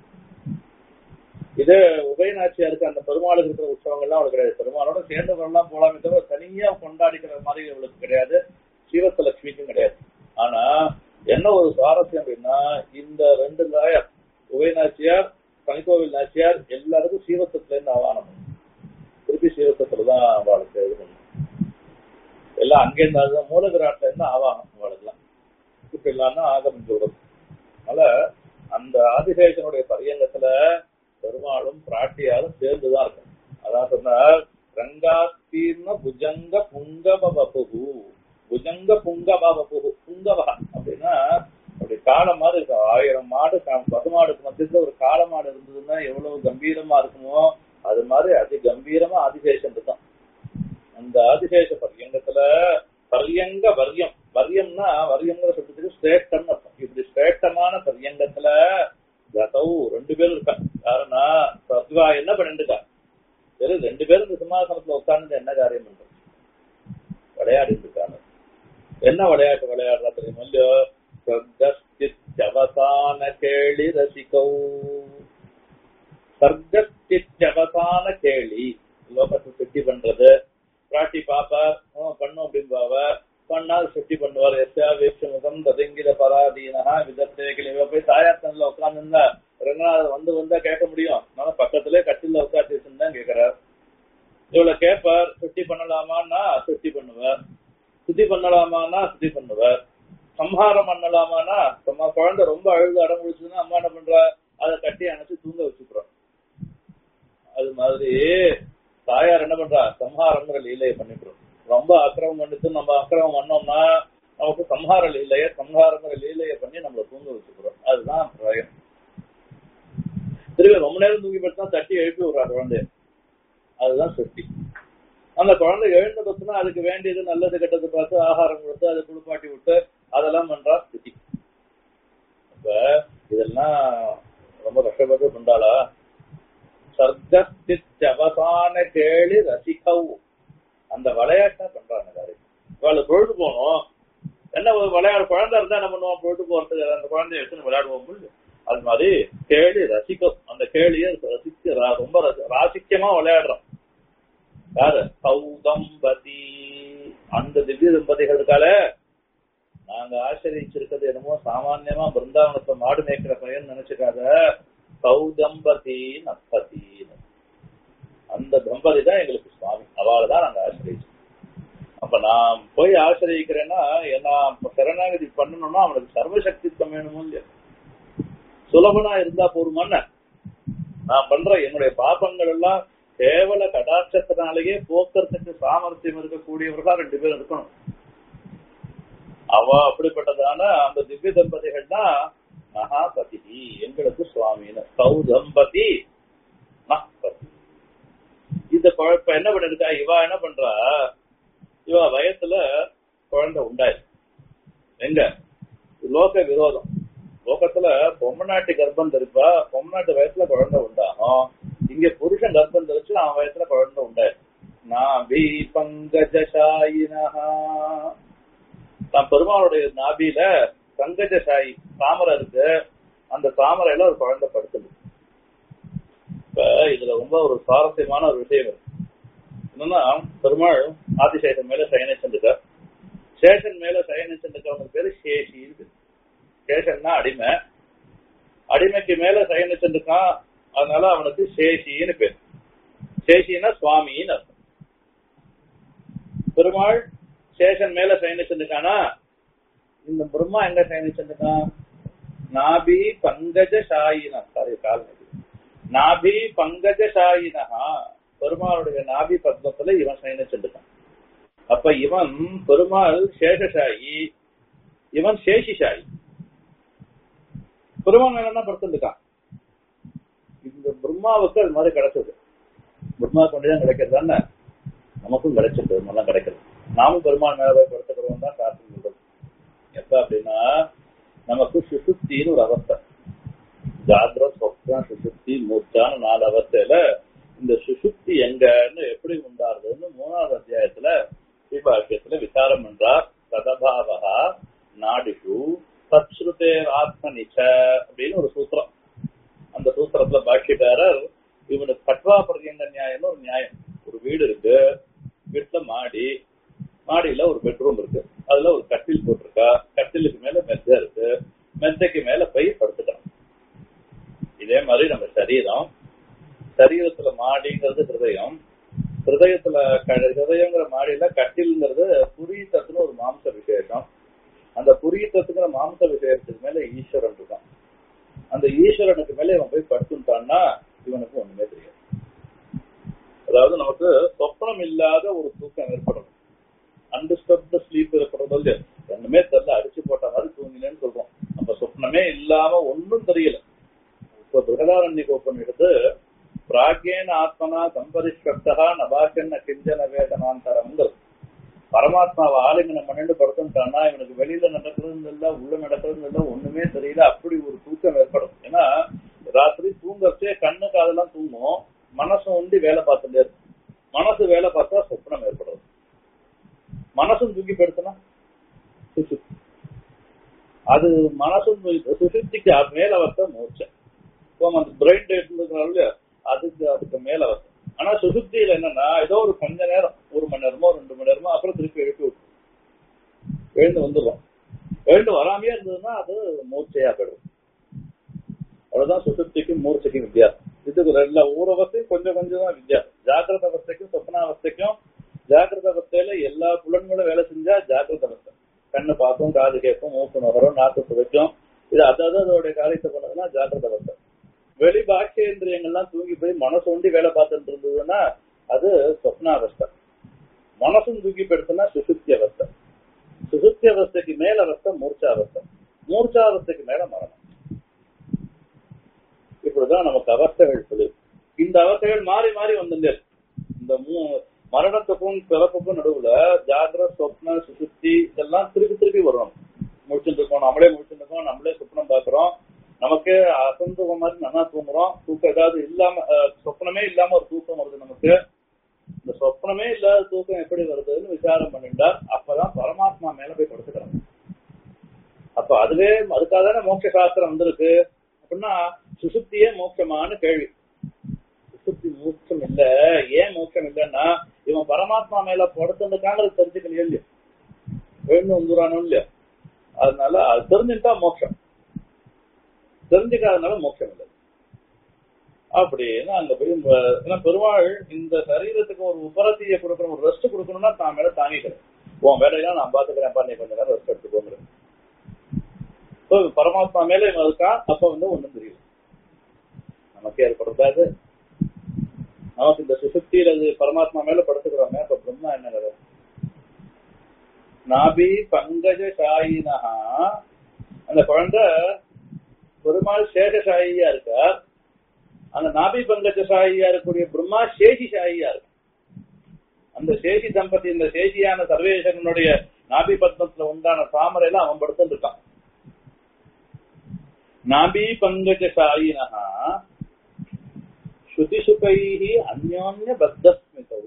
Speaker 1: இது உபயநாச்சியாருக்கு அந்த பெருமாளுக்கு இருக்கிற உற்சவங்கள்லாம் அவளுக்கு கிடையாது பெருமாளோட சேர்ந்தவர்கள்லாம் போலாமே தவிர தனியா கொண்டாடிக்கிற மாதிரி அவளுக்கு கிடையாது ஸ்ரீவத்த லட்சுமிக்கும் கிடையாது ஆனா என்ன ஒரு சுவாரஸ்யம் அப்படின்னா இந்த ரெண்டு நாயர் உபயநாச்சியார் தனிக்கோவில் நாச்சியார் எல்லாருக்கும் சீவத்தத்துல இருந்து ஆவானம் திருப்பி சீவத்தத்துல தான் அவளுக்கு இது பண்ணணும் எல்லாம் அங்கேருந்து அது மூலகிராட்ல இருந்து ஆவானம் அவளுக்குலாம் இப்ப எல்லாம் தான் ஆகமம் சொல்றது அதனால அந்த ஆதிசேஷனுடைய பரியங்கத்துல பெருமாளும் பிராட்டியாரும் சேர்ந்துதான் இருக்கும் அதான் சொன்னார் ரங்காத்தீர்ண புஜங்க புங்கப வபுகு புஜங்க புங்கப வபுகு புங்கபா அப்படின்னா அப்படி காளை மாதிரி இருக்கும் ஆயிரம் மாடு கா- பசுமாடுக்கு மத்தியத்துல ஒரு காளை மாடு இருந்ததுன்னா எவ்வளவு கம்பீரமா இருக்குமோ அது மாதிரி அதி கம்பீரமா ஆதிசேஷன் இருக்கும் அந்த ஆதிசேஷ பரியங்கத்துல பரியங்க வரியம் வரியம்னா வரியம்ங்கிற சொல்றதுக்கு ஸ்ரேஷ்டம் அர்த்தம் இப்படி ஸ்ரேஷ்டமான பரியங்கத்துல கதவு ரெண்டு பேரும் இருக்கா யாருன்னா சத்வா என்ன பண்ணிட்டு இருக்கா சரி ரெண்டு பேரும் இந்த சிம்மாசனத்துல உட்கார்ந்து என்ன காரியம் பண்றது விளையாடிட்டு இருக்காங்க என்ன விளையாட்டு விளையாடுறா தெரியுமா இல்லையோ சர்க்கஸ்தித்யவசான கேளி ரசிகௌ சர்க்கஸ்தித்யவசான கேளி லோகத்தை சுத்தி பண்றது பிராட்டி பாப்பா ஹம், பண்ணும் அப்படிம்பாவ பண்ணா சுத்தி பண்ணுவார் எஸ்யா வீக்ஷமுகம் ததங்கித பராதீனஹா விதத்தே கிளிவ போய் தாயாத்தன்ல உட்கார்ந்துருந்தா ரங்கநாதர் வந்து வந்தா கேட்க முடியும் நான் பக்கத்திலே கட்டில உட்காந்து தான் கேட்கிறார் இவளை கேட்பார் சுத்தி பண்ணலாமான்னா சுத்தி பண்ணுவார் சுத்தி பண்ணலாமான்னா சுத்தி பண்ணுவார் சம்ஹாரம் பண்ணலாமான்னா நம்ம குழந்தை ரொம்ப அழுது அடம் முடிச்சதுன்னா அம்மா என்ன பண்றா அதை கட்டி அணைச்சு தூங்க வச்சுக்கிறோம் அது மாதிரி தாயார் என்ன பண்றா சம்ஹாரங்கிற லீலையை பண்ணிக்கிறோம் ரொம்ப அக்கிரமம் பண்ணிட்டு நம்ம அக்கிரமம் பண்ணோம்னா நமக்கு சம்ஹார லீலைய சம்ஹாரங்கிற லீலையை பண்ணி நம்மளை தூங்க வச்சுக்கிறோம் அதுதான் பிரயம் திரும்பி ரொம்ப நேரம் தூங்கி போட்டு தான் தட்டி எழுப்பி விடுறா குழந்தைய அதுதான் சுத்தி அந்த குழந்தை எழுந்த பத்துனா அதுக்கு வேண்டியது நல்லது கெட்டது பார்த்து ஆகாரம் கொடுத்து அதை குளிப்பாட்டி விட்டு அதெல்லாம் பண்றா சுத்தி அப்ப இதெல்லாம் ரொம்ப கஷ்டப்பட்டு பண்றாளா சர்க்கஸ்திச்சவசான கேளி ரசிகவு அந்த விளையாட்டா பண்றாங்க காரியம் இவளுக்கு பொழுது போகணும் என்ன ஒரு விளையாடு குழந்தை இருந்தா என்ன பண்ணுவோம் பொழுது போறதுக்கு அந்த குழந்தைய எடுத்து விளையாடுவோம் புரியுது? அது மாதிரி கேளி ரசிக்கும் அந்த கேளிய ரசிக்க ரா- ரொம்ப ரசி- ராசிக்கமா விளையாடுறோம் யாரு சௌதம்பதி அந்த திவ்ய தம்பதிகள் இருக்கால நாங்க ஆசிரியச்சிருக்கிறது என்னமோ சாமான்யமா பிருந்தாவனத்தை மாடு மேய்க்கிற பையன் நினைச்சுக்காத சௌதம்பதி நப்பதி அந்த தம்பதி தான் எங்களுக்கு சுவாமி அவளை தான் நாங்க ஆசிரியச்சோம் அப்ப நான் போய் ஆசிரியக்கிறேன்னா நான் இப்ப சரணாகதி பண்ணணும்னா அவனுக்கு சர்வசக்தித்வம் வேணுமோ இல்லையா சுலபனா இருந்தா போதுமான நான் பண்ற என்னுடைய பாபங்கள் எல்லாம் கேவல கடாட்சத்தினாலேயே போக்குறதுக்கு சாமர்த்தியம் இருக்கக்கூடியவர்களா ரெண்டு பேரும் இருக்கணும் அவ அப்படிப்பட்டதான அந்த திவ்ய தம்பதிகள் தான் மகாபதி எங்களுக்கு சுவாமின்னு சௌதம்பதி மகாபதி இந்த குழப்ப என்ன பண்ணிருக்கா இவா என்ன பண்றா இவ வயசுல குழந்தை உண்டாய் எங்க லோக விரோதம் லோகத்துல பொம்மநாட்டி கர்ப்பம் தெரிப்பா பொம்மநாட்டு வயசுல குழந்தை உண்டாகும் இங்க புருஷன் கர்ப்பம் தெரிச்சு அவன் வயசுல குழந்தை உண்டாய் நாபி பங்கஜசாயினஹா தான் பெருமாளுடைய நாபியில பங்கஜசாயி தாமரை இருக்கு அந்த தாமரையில ஒரு குழந்தை படுத்துது இப்ப இதுல ரொம்ப ஒரு சுவாரஸ்யமான ஒரு விஷயம் இருக்கு என்னன்னா பெருமாள் ஆதிசேஷன் மேல சயனிச்சிருக்கார் சேஷன் மேல சயனிச்சிருக்கிறவங்க பேரு சேஷின்னு பேரு. சேஷன்னா அடிமை அடிமைக்கு மேல சயனிச்சிருக்கான் அதனால அவனுக்கு சேஷின்னு பேர் சேஷின்னா சுவாமின்னு அர்த்தம் பெருமாள் சேஷன் மேல சயனிச்சிருக்கானா இந்த பிரம்மா எங்க சயனிச்சிருக்கான் நாபி பங்கஜ சாயினா சாரி கால் நாபி பங்கஜ சாயினஹா பெருமாளுடைய நாபி பத்மத்துல இவன் சயனிச்சிருக்கான் அப்ப இவன் பெருமாள் சேஷசாயி இவன் சேஷிசாயி பெருமாள் மேல என்ன படுத்துருக்கான் இந்த பிரம்மாவுக்கு அது மாதிரி கிடைச்சது பிரம்மா கொண்டுதான் கிடைக்கிறது தானே நமக்கும் கிடைச்சது நல்லா கிடைக்கிறது நாமும் பெருமாள் மேல போய் படுத்துக்கிறோம் தான் காத்து சொல்றது எப்ப அப்படின்னா நமக்கு சுசுப்தின்னு ஒரு அவஸ்தை ஜாகிர சொப்னம் சுசுப்தி மூச்சான்னு நாலு அவஸ்தையில இந்த சுசுப்தி எங்கன்னு எப்படி உண்டாருதுன்னு மூணாவது அத்தியாயத்துல ஸ்ரீபாக்கியத்துல விசாரம் பண்றார் சதபாவகா நாடிஷு சத்ஸ்ருதேர் ஆத்ம நிச்ச அப்படின்னு ஒரு சூத்திரம் அந்த சூத்திரத்துல பாக்கியக்காரர் இவனுக்கு கட்வா பிரதியங்க நியாயம்னு ஒரு நியாயம் ஒரு வீடு இருக்கு வீட்டுல மாடி மாடியில ஒரு பெட்ரூம் இருக்கு அதுல ஒரு கட்டில் போட்டிருக்கா கட்டிலுக்கு மேல மெத்தை இருக்கு மெத்தைக்கு மேல போய் படுத்துட்டான் இதே மாதிரி நம்ம சரீரம் சரீரத்துல மாடிங்கிறது ஹிருதயம் ஹிருதயத்துல க- ஹிருதயங்கிற மாடியில கட்டில்ங்கிறது புரியத்தத்துன்னு ஒரு மாம்ச விசேஷம் அந்த புரியத்தத்துங்கிற மாம்ச விசேஷத்துக்கு மேல ஈஸ்வரன் இருக்கான் அந்த ஈஸ்வரனுக்கு மேல இவன் போய் படுத்துட்டான்னா இவனுக்கு ஒண்ணுமே தெரியாது அதாவது நமக்கு சொப்பனம் இல்லாத ஒரு தூக்கம் ஏற்படும் அன்டிஸ்டர்ப்டு ஸ்லீப் ஏற்படுறது இல்லையா ஒண்ணுமே தெரியல அடிச்சு போட்ட மாதிரி தூங்கினேன்னு சொல்றோம் நம்ம சொப்னமே இல்லாம ஒண்ணும் தெரியல இப்ப பிருகதாரண்ய கோப்பன் எடுத்து பிராக்யேன ஆத்மனா சம்பரிஷ்டா நபாக்கன்ன கிஞ்சன வேதனாந்தரம்ங்கிறது பரமாத்மாவை ஆலிங்கனம் பண்ணிட்டு படுத்துட்டான்னா இவனுக்கு வெளியில நடக்கிறது இல்ல உள்ள நடக்கிறது இல்ல ஒண்ணுமே தெரியல அப்படி ஒரு தூக்கம் ஏற்படும் ஏன்னா ராத்திரி தூங்கச்சே கண்ணு காதெல்லாம் தூங்கும் மனசு ஒண்டி வேலை பார்த்துட்டே இருக்கும் மனசு வேலை பார்த்தா சொப்னம் ஏற்படும் மனசும் தூக்கி படுத்தினா சுசுப்தி அது மனசும் சுசுப்திக்கு அது மேல அவர்த்த மூச்சை இப்போ அந்த பிரெயின் டேட் இருக்கிறாங்க அதுக்கு அதுக்கு மேல அவர்த்தம் ஆனா சுசுப்தியில என்னன்னா ஏதோ ஒரு கொஞ்ச நேரம் ஒரு மணி நேரமோ ரெண்டு மணி நேரமோ அப்புறம் திருப்பி எழுப்பி விட்டு எழுந்து வந்துடும் எழுந்து வராமையே இருந்ததுன்னா அது மூர்ச்சையா போயிடும் அவ்வளவுதான் சுசுப்திக்கும் மூர்ச்சைக்கும் வித்தியாசம் இதுக்கு எல்லா ஊர் அவஸ்தையும் கொஞ்சம் கொஞ்சம் தான் வித்தியாசம் ஜாக்கிரத அவஸ்தைக்கும் சொப்னாவஸ்தைக்கும் ஜாக்கிரத அவஸ்தையில எல்லா புலன்களும் வேலை செஞ்சா ஜாக்கிரத அவஸ்தை கண்ணு பார்க்கும் காது கேட்கும் மூக்கு நுகரும் நாக்கு சுவைக்கும் இது அதாவது அதோடைய காரியத்தை பண்ணதுன்னா ஜாக்கிரத அவஸ்தை வெளி பாக்கியேந்திரியங்கள்லாம் தூங்கி போய் மனசு ஒண்டி வேலை பார்த்துட்டு இருந்ததுன்னா அது சொப்னாவஸ்தை மனசும் தூக்கி போயிடுச்சுன்னா சுசுப்தி அவஸ்தை சுசுப்தி அவஸ்தைக்கு மேல அவஸ்தை மூர்ச்சா அவஸ்தை மூர்ச்சா அவஸ்தைக்கு மேல மரணம் இப்படிதான் நமக்கு அவஸ்தைகள் சொல்லு இந்த அவஸ்தைகள் மாறி மாறி வந்துங்க இந்த மூ மரணத்துக்கும் பிறப்புக்கும் நடுவுல ஜாகிர சொப்ன சுசுப்தி இதெல்லாம் திருப்பி திருப்பி வரும் முடிச்சுட்டு இருக்கோம் நம்மளே முடிச்சுட்டு இருக்கோம் நம்மளே சொப்னம் பாக்குறோம் நமக்கு அசந்து மாதிரி நல்லா தூங்குறோம் தூக்கம் ஏதாவது இல்லாம அஹ், சொப்னமே இல்லாம ஒரு தூக்கம் வருது நமக்கு இந்த சொப்னமே இல்லாத தூக்கம் எப்படி வருதுன்னு விசாரம் பண்ணிட்டா அப்பதான் பரமாத்மா மேல போய் படுத்துக்கிறாங்க அப்ப அதுவே அதுக்காக தானே மோட்ச சாஸ்திரம் வந்திருக்கு அப்படின்னா சுசுப்தியே மோட்சமான்னு கேள்வி சுசுப்தி மோட்சம் இல்ல ஏன் மோட்சம் இல்லைன்னா இவன் பரமாத்மா மேல படுத்துருக்காங்க தெரிஞ்சுக்கலையே இல்லையா எழுந்து வந்துறானோ இல்லையா அதனால அது தெரிஞ்சுட்டா மோட்சம் தெரிஞ்சுக்காதனால மோட்சம் இல்லை அப்படின்னு அங்க போய் ம- ஏன்னா பெருமாள் இந்த சரீரத்துக்கு ஒரு உபரத்தியை கொடுக்கணும் ஒரு ரெஸ்ட் கொடுக்கணும்னா தான் மேல தாங்கிக்கிறேன் உன் வேலையெல்லாம் நான் பாத்துக்கிறேன் நீ கொஞ்ச நேரம் ரெஸ்ட் எடுத்துக்கோங்கிறேன் So, பரமாத்மா மேல இவன் இருக்கான் அப்ப வந்து ஒண்ணும் தெரியல நமக்கே ஏற்படுறதா இது நமக்கு இந்த சுசுப்தியில அது பரமாத்மா மேல படுத்துக்கிறோமே அப்ப பிரம்மா என்ன கதை நாபி பங்கஜ சாயினஹா அந்த குழந்தை பெருமாள் சேஷசாயியா இருக்கார் அந்த நாபி பங்கஜ சாயியா இருக்கக்கூடிய பிரம்மா சேஷி சாயியா இருக்கு அந்த சேஷி தம்பதி இந்த சேஷியான சர்வேசனுடைய நாபி பத்மத்துல உண்டான தாமரையில அவன் படுத்துட்டு இருக்கான் நாபி பங்கஜ சாயினஹா ஸ்ருதி சுகைஹி அந்யோன்ய பத்தஸ்மிதவு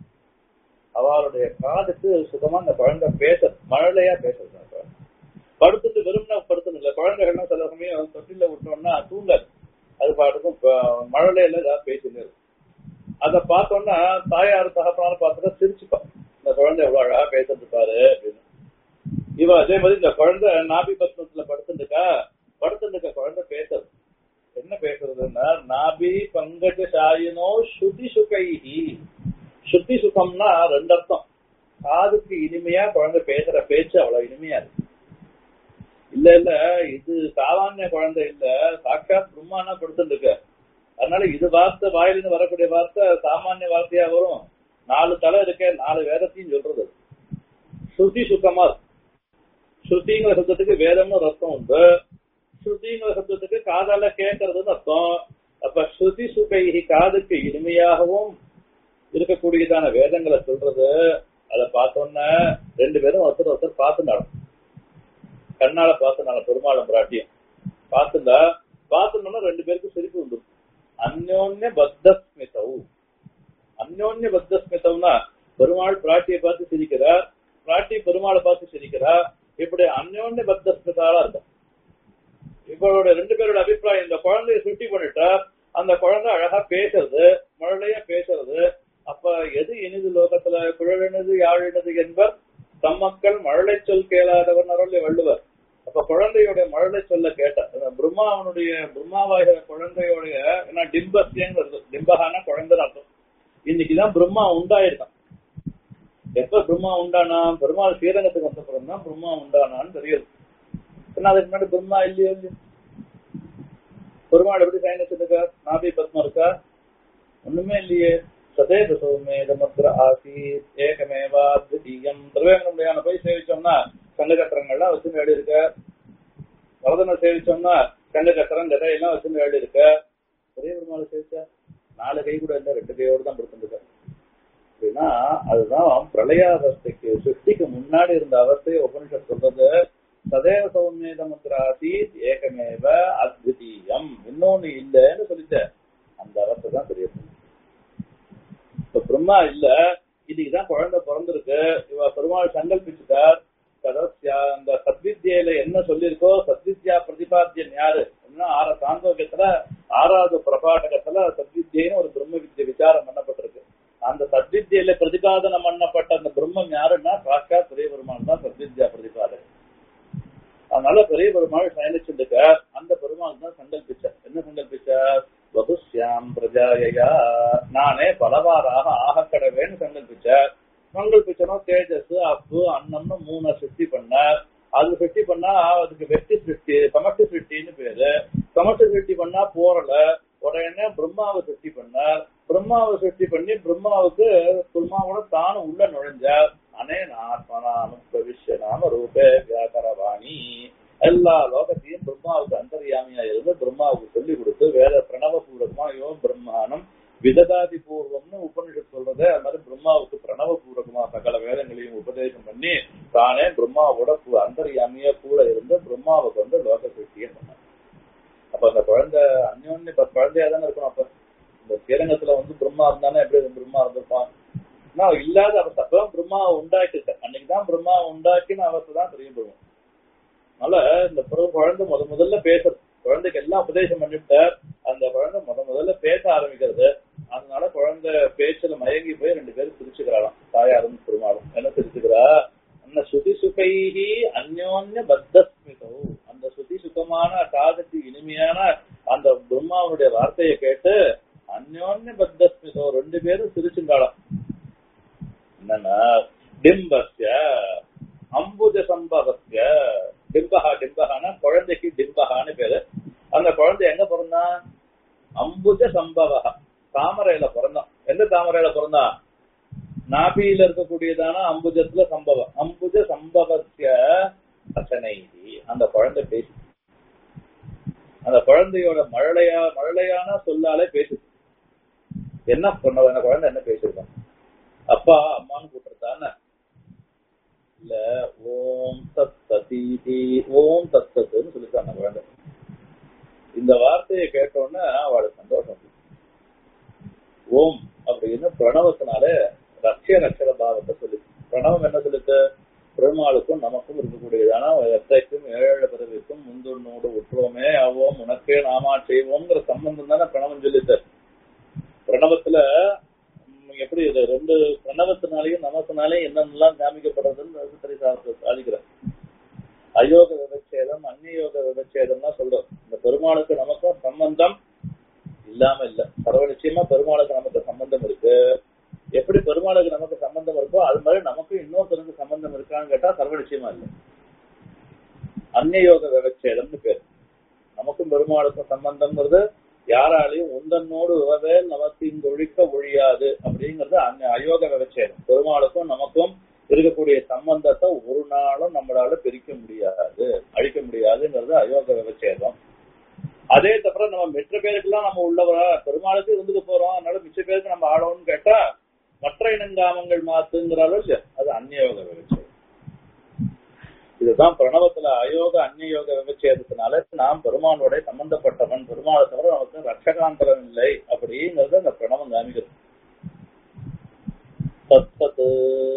Speaker 1: அவளுடைய காதுக்கு சுத்தமா அந்த குழந்தை பேச மழலையா பேசுறது அந்த குழந்தை. படுத்துட்டு வெறும்னா படுத்துன்னு இல்ல குழந்தைகள்லாம் சில சமயம் தொட்டில விட்டோம்னா தூங்காது அது பாட்டுக்கும் ப- மழலையில ஏதாவது பேசிட்டு இருக்கும் அதை பார்த்தோம்னா தாயார் தகப்பனாலும் பார்த்துட்டு சிரிச்சுப்பா இந்த குழந்தை எவ்வளவு அழகா பேசுறது பாரு அப்படின்னு இவ அதே மாதிரி இந்த குழந்தை நாபி பத்மத்துல படுத்துருக்கா படுத்துருக்க குழந்தை பேசுறது என்ன பேசுறதுன்னா நாபி பங்கஜ சாயினோ ஸ்ருதி சுகைஹி ஸ்ருதி சுகம்னா ரெண்டு அர்த்தம் காதுக்கு இனிமையா குழந்தை பேசுற பேச்சு அவ்வளவு இனிமையா இருக்கு இல்ல இல்ல இது சாமானிய குழந்தை இல்ல சாட்சாத் பிரம்மானா படுத்துட்டு அதனால இது வார்த்தை வாயிலிருந்து வரக்கூடிய வார்த்தை சாமானிய வார்த்தையா வரும் நாலு தலை இருக்க நாலு வேதத்தையும் சொல்றது அது. ஸ்ருதி சுகமா இருக்கு. ஸ்ருதிங்கிற சப்தத்துக்கு வேதம்னு ஒரு அர்த்தம் உண்டு ஸ்ருதிங்கிற சப்தத்துக்கு காதால கேட்கறதுன்னு அர்த்தம் அப்ப ஸ்ருதி சுகைஹி காதுக்கு இனிமையாகவும் இருக்கக்கூடியதான வேதங்களை சொல்றது அதை பார்த்தோன்னே ரெண்டு பேரும் ஒருத்தர் ஒருத்தர் பார்த்துனாலும் கண்ணால பார்த்துனால பெருமாளும் பிராட்டியும் பார்த்துண்டா பார்த்துனோன்னா ரெண்டு பேருக்கும் சிரிப்பு உண்டு அந்யோன்ய பத்தஸ்மிதவு அந்யோன்ய பத்தஸ்மிதவ்னா பெருமாள் பிராட்டியை பார்த்து சிரிக்கிறார் பிராட்டி பெருமாளை பார்த்து சிரிக்கிறார் இப்படி அந்யோன்ய பத்தஸ்மிதாலா இருக்கும் இவரோட ரெண்டு பேரோட அபிப்பிராயம் இந்த குழந்தைய சுட்டி பண்ணிட்டா அந்த குழந்தை அழகா பேசுறது மழலையா பேசுறது அப்ப எது இனிது லோகத்துல குழலினது யாழினது என்பர் தம்மக்கள் மழலை சொல் கேளாதவர் அருளை வள்ளுவர் அப்ப குழந்தையுடைய மழலை சொல்ல கேட்ட அந்த பிரம்மா அவனுடைய பிரம்மாவாகிற குழந்தையுடைய ஏன்னா டிம்பஸ்யங்கிறது டிம்பகான குழந்தைன்னு அர்த்தம் இன்னைக்குதான் பிரம்மா உண்டாயிருக்கான் எப்ப பிரம்மா உண்டானா பெருமாள் ஸ்ரீரங்கத்துக்கு வந்த பிறகு தான் பிரம்மா உண்டானான்னு தெரியுது ஏன்னா அதுக்கு முன்னாடி பிரம்மா இல்லையோ இல்லையோ பெருமாள் எப்படி சயனிச்சிருக்கா நாபி பத்மம் இருக்கா ஒண்ணுமே இல்லையே சதேக சௌமேதமத்ர ஆசீத் ஏகமேவா தியம் திருவேங்கடமுடியான போய் சேவிச்சோம்னா கண்டகத்திரங்கள்லாம் வச்சு வேடி இருக்க வரதனை சேவிச்சோம்னா கண்டகத்திரம் கதையெல்லாம் வச்சு வேடி இருக்க பெரிய பெருமாள் சேவிச்சா நாலு கை கூட இல்ல ரெண்டு கையோடு தான் கொடுத்துருக்க அப்படின்னா அதுதான் பிரளயாவஸ்தைக்கு சிருஷ்டிக்கு முன்னாடி இருந்த அவஸ்தையை உபனிஷத் சொல்றது சதேவ சௌமேதமுத்ராசீத் ஏகமேவ அத்விதீயம் இன்னொன்னு இல்லைன்னு சொல்லிட்ட அந்த அவஸ்தை தான் தெரிய போகுது. இப்ப பிரம்மா இல்ல இதுக்குதான் குழந்தை பிறந்திருக்கு இவ பெருமாள் சங்கல்பிச்சுட்டார் சதஸ்யா அந்த சத்வித்யில என்ன சொல்லியிருக்கோ சத்வித்யா பிரதிபாத்தியன் யாரு அப்படின்னா ஆற சாந்தோக்கியத்துல ஆறாவது பிரபாடகத்துல சத்வித்யன்னு ஒரு பிரம்ம வித்ய விசாரம் பண்ணப்பட்டிருக்கு அந்த சத்வித்யில பிரதிபாதனம் பண்ணப்பட்ட அந்த பிரம்மம் யாருன்னா சாட்சாத் பெரிய பெருமாள் தான் சத்வித்யா பிரதிபாதகன் அதனால பெரிய பெருமாள் சயனிச்சுருக்க அந்த பெருமாள் தான் சங்கல்பிச்சார் என்ன சங்கல்பிச்சார் பகுஷ்யாம் பிரஜாயா நானே பலவாறாக ஆக கடவேன்னு சங்கல்பிச்சார் சங்கல்பிச்சனோ தேஜஸ் அப்பு அன்னம்னு மூணு சிருஷ்டி பண்ணார் அது சிருஷ்டி பண்ணா அதுக்கு வெட்டி சிருஷ்டி சமஷ்டி சிருஷ்டின்னு பேரு சமஷ்டி சிருஷ்டி பண்ணா போறல உடனே பிரம்மாவை சிருஷ்டி பண்ணார் பிரம்மாவை சிருஷ்டி பண்ணி பிரம்மாவுக்கு பிரம்மாவோட தானும் உள்ள நுழைஞ்சார் அனே நாத்மனானும் பிரவிஷ்ய நாம ரூபே வியாகரவாணி எல்லா லோகத்தையும் பிரம்மாவுக்கு அந்தர்யாமியா இருந்து பிரம்மாவுக்கு சொல்லி கொடுத்து வேத பிரணவ பூர்வகமா யோ பிரம்மானம் விததாதி பூர்வம்னு உபனிஷத் சொல்றது அது மாதிரி பிரம்மாவுக்கு பிரணவ பூர்வகமா சகல வேதங்களையும் உபதேசம் பண்ணி தானே பிரம்மாவோட பு- அந்தர்யாமியா கூட இருந்து பிரம்மாவுக்கு வந்து லோக சிருஷ்டியை பண்ணார் அப்ப அந்த குழந்தை அந்யோன்ய இப்ப குழந்தையா தானே இருக்கணும் அப்ப இந்த ஸ்ரீரங்கத்துல வந்து பிரம்மா இருந்தானே எப்படி இந்த பிரம்மா இருந்திருப்பான் நான் இல்லாத அவஸ்தை அப்பதான் பிரம்மா உண்டாக்கிட்ட அன்னைக்குதான் பிரம்மா உண்டாக்கின அவஸ்தை தான் தெரிய போகும் அதனால இந்த பிறகு குழந்தை முத முதல்ல பேசுறது குழந்தைக்கு எல்லாம் உபதேசம் பண்ணிவிட்ட அந்த குழந்தை முத முதல்ல பேச ஆரம்பிக்கிறது அதனால குழந்தை பேச்சுல மயங்கி போய் ரெண்டு பேரும் சிரிச்சுக்கிறாளாம் தாயாரும் பெருமாளும் என்ன சிரிச்சுக்கிறா அந்த சுதி சுகைஹி அந்யோன்ய பத்தஸ்மிதோ அந்த சுதி சுகமான காதுக்கு இனிமையான அந்த பிரம்மாவுடைய வார்த்தையை கேட்டு அந்யோன்ய பத்தஸ்மிதோ ரெண்டு பேரும் சிரிச்சுங்காளாம் என்னன்னா டிம்பஸ்ய அம்புஜ சம்பவஸ்ய டிம்பகா டிம்பகானா குழந்தைக்கு டிம்பகான்னு பேரு அந்த குழந்தை எங்க பிறந்தான் அம்புஜ சம்பவா தாமரையில பிறந்தான் எந்த தாமரையில பிறந்தான் நாபியில இருக்கக்கூடியதான அம்புஜத்துல சம்பவம் அம்புஜ சம்பவத்திய அச்சனை அந்த குழந்தை பேசு அந்த குழந்தையோட மழலையா மழலையான சொல்லாலே பேசுது என்ன பண்ண அந்த குழந்தை என்ன பேசிருக்கான் அப்பா அம்மான்னு கூப்பிட்டுருதானே இல்ல ஓம் தத் சதீதி ஓம் தத் சத்துன்னு சொல்லிட்டான் அந்த குழந்தை இந்த வார்த்தையை கேட்டோன்னே அவளுக்கு சந்தோஷம் ஓம் அப்படின்னு பிரணவத்தினால ரட்சிய ரட்சக பாவத்தை சொல்லி பிரணவம் என்ன சொல்லுது பெருமாளுக்கும் நமக்கும் இருக்கக்கூடியதான எத்தைக்கும் ஏழு பிறவிக்கும் முந்தொன்னோடு உற்றுவோமே ஆவோம் உனக்கே நாமா செய்வோம்ங்கிற சம்பந்தம் தானே பிரணவம் சொல்லிட்டு பிரணவத்துல எப்படி இது ரெண்டு பிரணவத்தினாலையும் நமத்தினாலையும் என்னென்னலாம் காமிக்கப்படுறதுன்னு சரி சாதிக்கிறேன் அயோக விவச்சேதம் அந்நியோக விவச்சேதம்லாம் சொல்றோம் இந்த பெருமாளுக்கு நமக்கும் சம்பந்தம் இல்லாம இல்ல சர்வ நிச்சயமா பெருமாளுக்கு நமக்கு சம்பந்தம் இருக்கு எப்படி பெருமாளுக்கு நமக்கு சம்பந்தம் இருக்கோ அது மாதிரி நமக்கு இன்னொருத்தருக்கு சம்பந்தம் இருக்கான்னு கேட்டா சர்வ நிச்சயமா இல்லை அந்நியோக விவச்சேதம்னு பேர் நமக்கும் பெருமாளுக்கும் சம்பந்தம்ங்கிறது யாராலையும் உந்தன்னோடு உறவேல் நமத்தின் ஒழிக்க ஒழியாது அப்படிங்கிறது அந்நிய அயோக விவச்சேதம் பெருமாளுக்கும் நமக்கும் இருக்கக்கூடிய சம்பந்தத்தை ஒரு நாளும் நம்மளால பிரிக்க முடியாது அழிக்க முடியாதுங்கிறது அயோக விவச்சேதம் அதே தவிர நம்ம மிச்ச பேருக்கெல்லாம் நம்ம உள்ளவரா பெருமாளுக்கு இருந்துட்டு போறோம் அதனால மிச்ச பேருக்கு நம்ம ஆடணும்னு கேட்டா மற்ற இனங்காமங்கள் மாத்துங்கிறாலும் இல்ல அது அந்நியோக விவச்சேதம் இதுதான் பிரணவத்துல அயோக அந்நியோக விவச்சேதத்தினால நாம் பெருமானோட சம்பந்தப்பட்டவன் பெருமாளை தவிர நமக்கு ரட்சகாந்தரம் இல்லை அப்படிங்கிறது அந்த பிரணவம் காமிக்கிறது தத்தது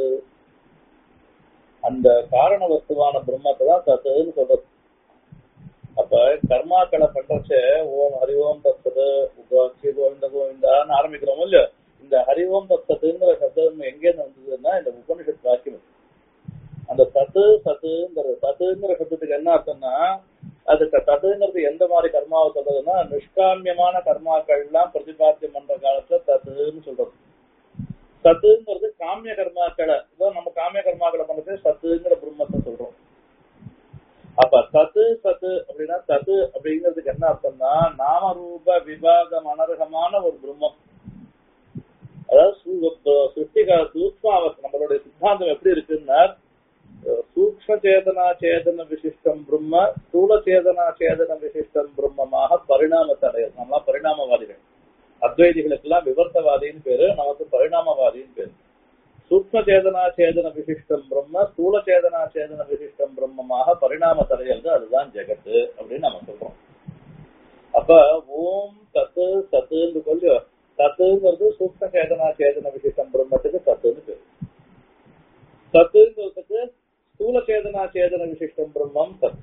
Speaker 1: அந்த காரண வஸ்துவான பிரம்மத்தை தான் தத்துன்னு சொல்றது அப்ப கர்மாக்களை பண்றச்ச ஓம் ஹரி ஓம் தத்தது கோவிந்த கோவிந்தான்னு ஆரம்பிக்கிறோம் இல்லையோ இந்த ஹரி ஓம் தத்ததுங்கிற சப்தம் எங்கேருந்து வந்ததுன்னா இந்த உபனிஷத் வாக்கியம் அந்த தத்து சத்துங்கிறது தத்துங்கிற சப்தத்துக்கு என்ன அர்த்தம்னா அதுக்கு தத்துங்கிறது எந்த மாதிரி கர்மாவை சொல்றதுன்னா நிஷ்காமியமான கர்மாக்கள் எல்லாம் பிரதிபாத்தியம் பண்ற காலத்துல தத்துன்னு சொல்றது சத்துங்கிறது காமிய கர்மாக்களை இதோ நம்ம காமிய கர்மாக்களை பண்றது சத்துங்கிற பிரம்மத்தை சொல்றோம் அப்ப சத்து சத்து அப்படின்னா சத்து அப்படிங்கிறதுக்கு என்ன அர்த்தம்னா நாமரூப விவாதம் அனர்ஹமான ஒரு பிரம்மம் அதாவது சிருஷ்டிகா சூக்ம அவஸ்தை நம்மளுடைய சித்தாந்தம் எப்படி இருக்குன்னா சூக்ம சேதனா சேதன விசிஷ்டம் பிரம்ம ஸ்தூல சேதனா சேதன விசிஷ்டம் பிரம்மமாக பரிணாமத்தை அடையாது நம்மளாம் பரிணாமவாதிகள் அத்வைதிகளுக்கெல்லாம் விவர்த்தவாதின்னு பேரு நமக்கு பரிணாமவாதின்னு பேரு சூக்ம சேதனா சேதன விசிஷ்டம் பிரம்ம ஸ்தூல சேதனா சேதன விசிஷ்டம் பிரம்மமாக பரிணாமத்தை அடையிறது அதுதான் ஜெகத்து அப்படின்னு நம்ம சொல்றோம் அப்ப ஓம் தத்து சத்துன்னு சொல்லி தத்துங்கிறது சூக்ம சேதனா சேதன விசிஷ்டம் பிரம்மத்துக்கு தத்துன்னு பேரு சத்துங்கிறதுக்கு ஸ்தூல சேதனா சேதன விசிஷ்டம் பிரம்மம் சத்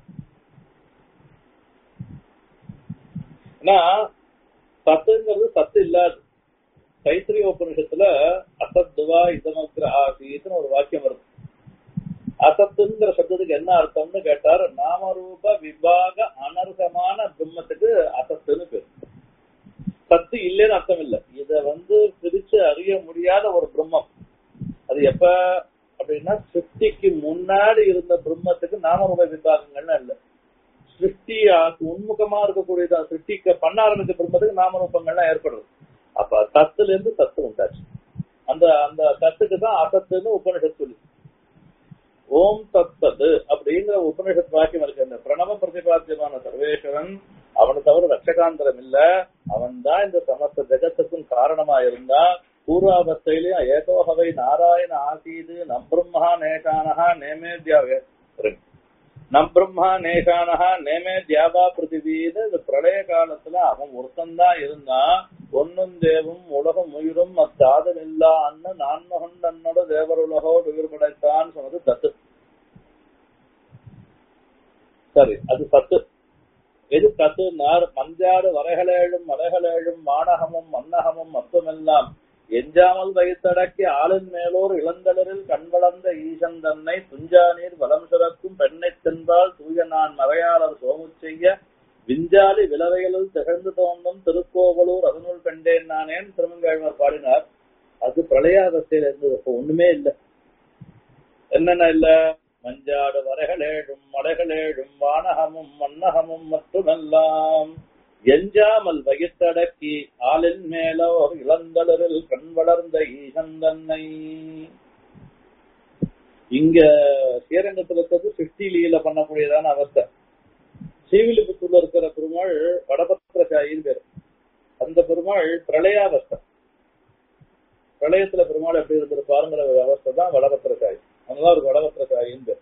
Speaker 1: ஏன்னா சத்துங்கிறது சத்து இல்லாது தைத்திரிய உபனிஷத்துல அசத்துவா இதமக்ர ஆசீத்னு ஒரு வாக்கியம் வருது அசத்துங்கிற சப்தத்துக்கு என்ன அர்த்தம்னு கேட்டார் நாமரூப விபாக அனர்ஹமான பிரம்மத்துக்கு அசத்துன்னு பேர் சத்து இல்லைன்னு அர்த்தம் இல்ல இத வந்து பிரிச்சு அறிய முடியாத ஒரு பிரம்மம் அது எப்ப அப்படின்னா சிருஷ்டிக்கு முன்னாடி இருந்த பிரம்மத்துக்கு நாமரூப விபாகங்கள்லாம் இல்ல சிருஷ்டி உன்முகமா இருக்கக்கூடியதான் சிருஷ்டிக்க பண்ண ஆரம்பிச்ச பிரம்மத்துக்கு நாமரூபங்கள்லாம் ஏற்படுறது அப்ப தத்துல இருந்து சத்து உண்டாச்சு அந்த அந்த தத்துக்கு தான் அசத்துன்னு உபனிஷத் சொல்லி ஓம் தத்தது அப்படிங்கிற உபனிஷத் வாக்கியம் இருக்கு அந்த பிரணவ பிரதிபாத்தியமான சர்வேஸ்வரன் அவனை தவிர ரட்சகாந்தரம் இல்ல அவன் தான் இந்த சமஸ்த ஜெகத்துக்கும் காரணமா இருந்தா பூர்வாவஸ்தையிலேயும் ஏகோகவை நாராயண ஆசீது நம்பிரம்மா நேகானஹா நேமேத்யாவே நம் பிரம்மா நேகானஹா நேமே தியாபா பிருத்திவீன்னு இந்த பிரளய காலத்துல அவன் ஒருத்தந்தான் இருந்தான் ஒன்னும் தேவும் உலகம் உயிரும் அத்தாதல் இல்லா அண்ணு நான்மகன் தன்னோட தேவர் உலகோடு உயிர் படைத்தான் சொன்னது தத்து சரி அது சத்து எது தத்து நார் மஞ்சாடு வரைகளேழும் மலைகளேழும் மானகமும் மன்னகமும் மட்டுமெல்லாம் எஞ்சாமல் வைத்தடக்கி ஆளின் மேலோர் இளந்தளரில் கண் வளர்ந்த ஈசன் தன்னை துஞ்சானீர் வலம் சுரக்கும் பெண்ணை தின்பால் தூய நான் மறையாளர் சோமு செய்ய விஞ்சாலி விளவைகளில் திகழ்ந்து தோன்றும் திருக்கோவலூர் அதனுள் கண்டேன் நானேன் திருமங்கழ்வர் பாடினார் அது பிரளயாவஸ்தையில இருந்தது அப்ப ஒண்ணுமே இல்லை என்னென்ன இல்ல மஞ்சாடு வரைகளேழும் மலைகளேழும் வானகமும் மன்னகமும் மட்டுமெல்லாம் எஞ்சாமல் வயிற்றடக்கி ஆளின் மேலோர் இளந்தளரில் கண் வளர்ந்த ஈசன் தன்னை இங்க ஸ்ரீரங்கத்துல இருக்கிறது சிருஷ்டி லீல பண்ணக்கூடியதான அவஸ்தை ஸ்ரீவில்லிபுத்தூர்ல இருக்கிற பெருமாள் வடபத்திரசாயின்னு பேர் அந்த பெருமாள் பிரளயாவஸ்தை பிரளயத்துல பெருமாள் எப்படி இருந்திருப்பாருங்கிற ஒரு அவஸ்தை தான் வடபத்திரசாயி அங்கதான் ஒரு வடபத்திரசாயின்னு பேர்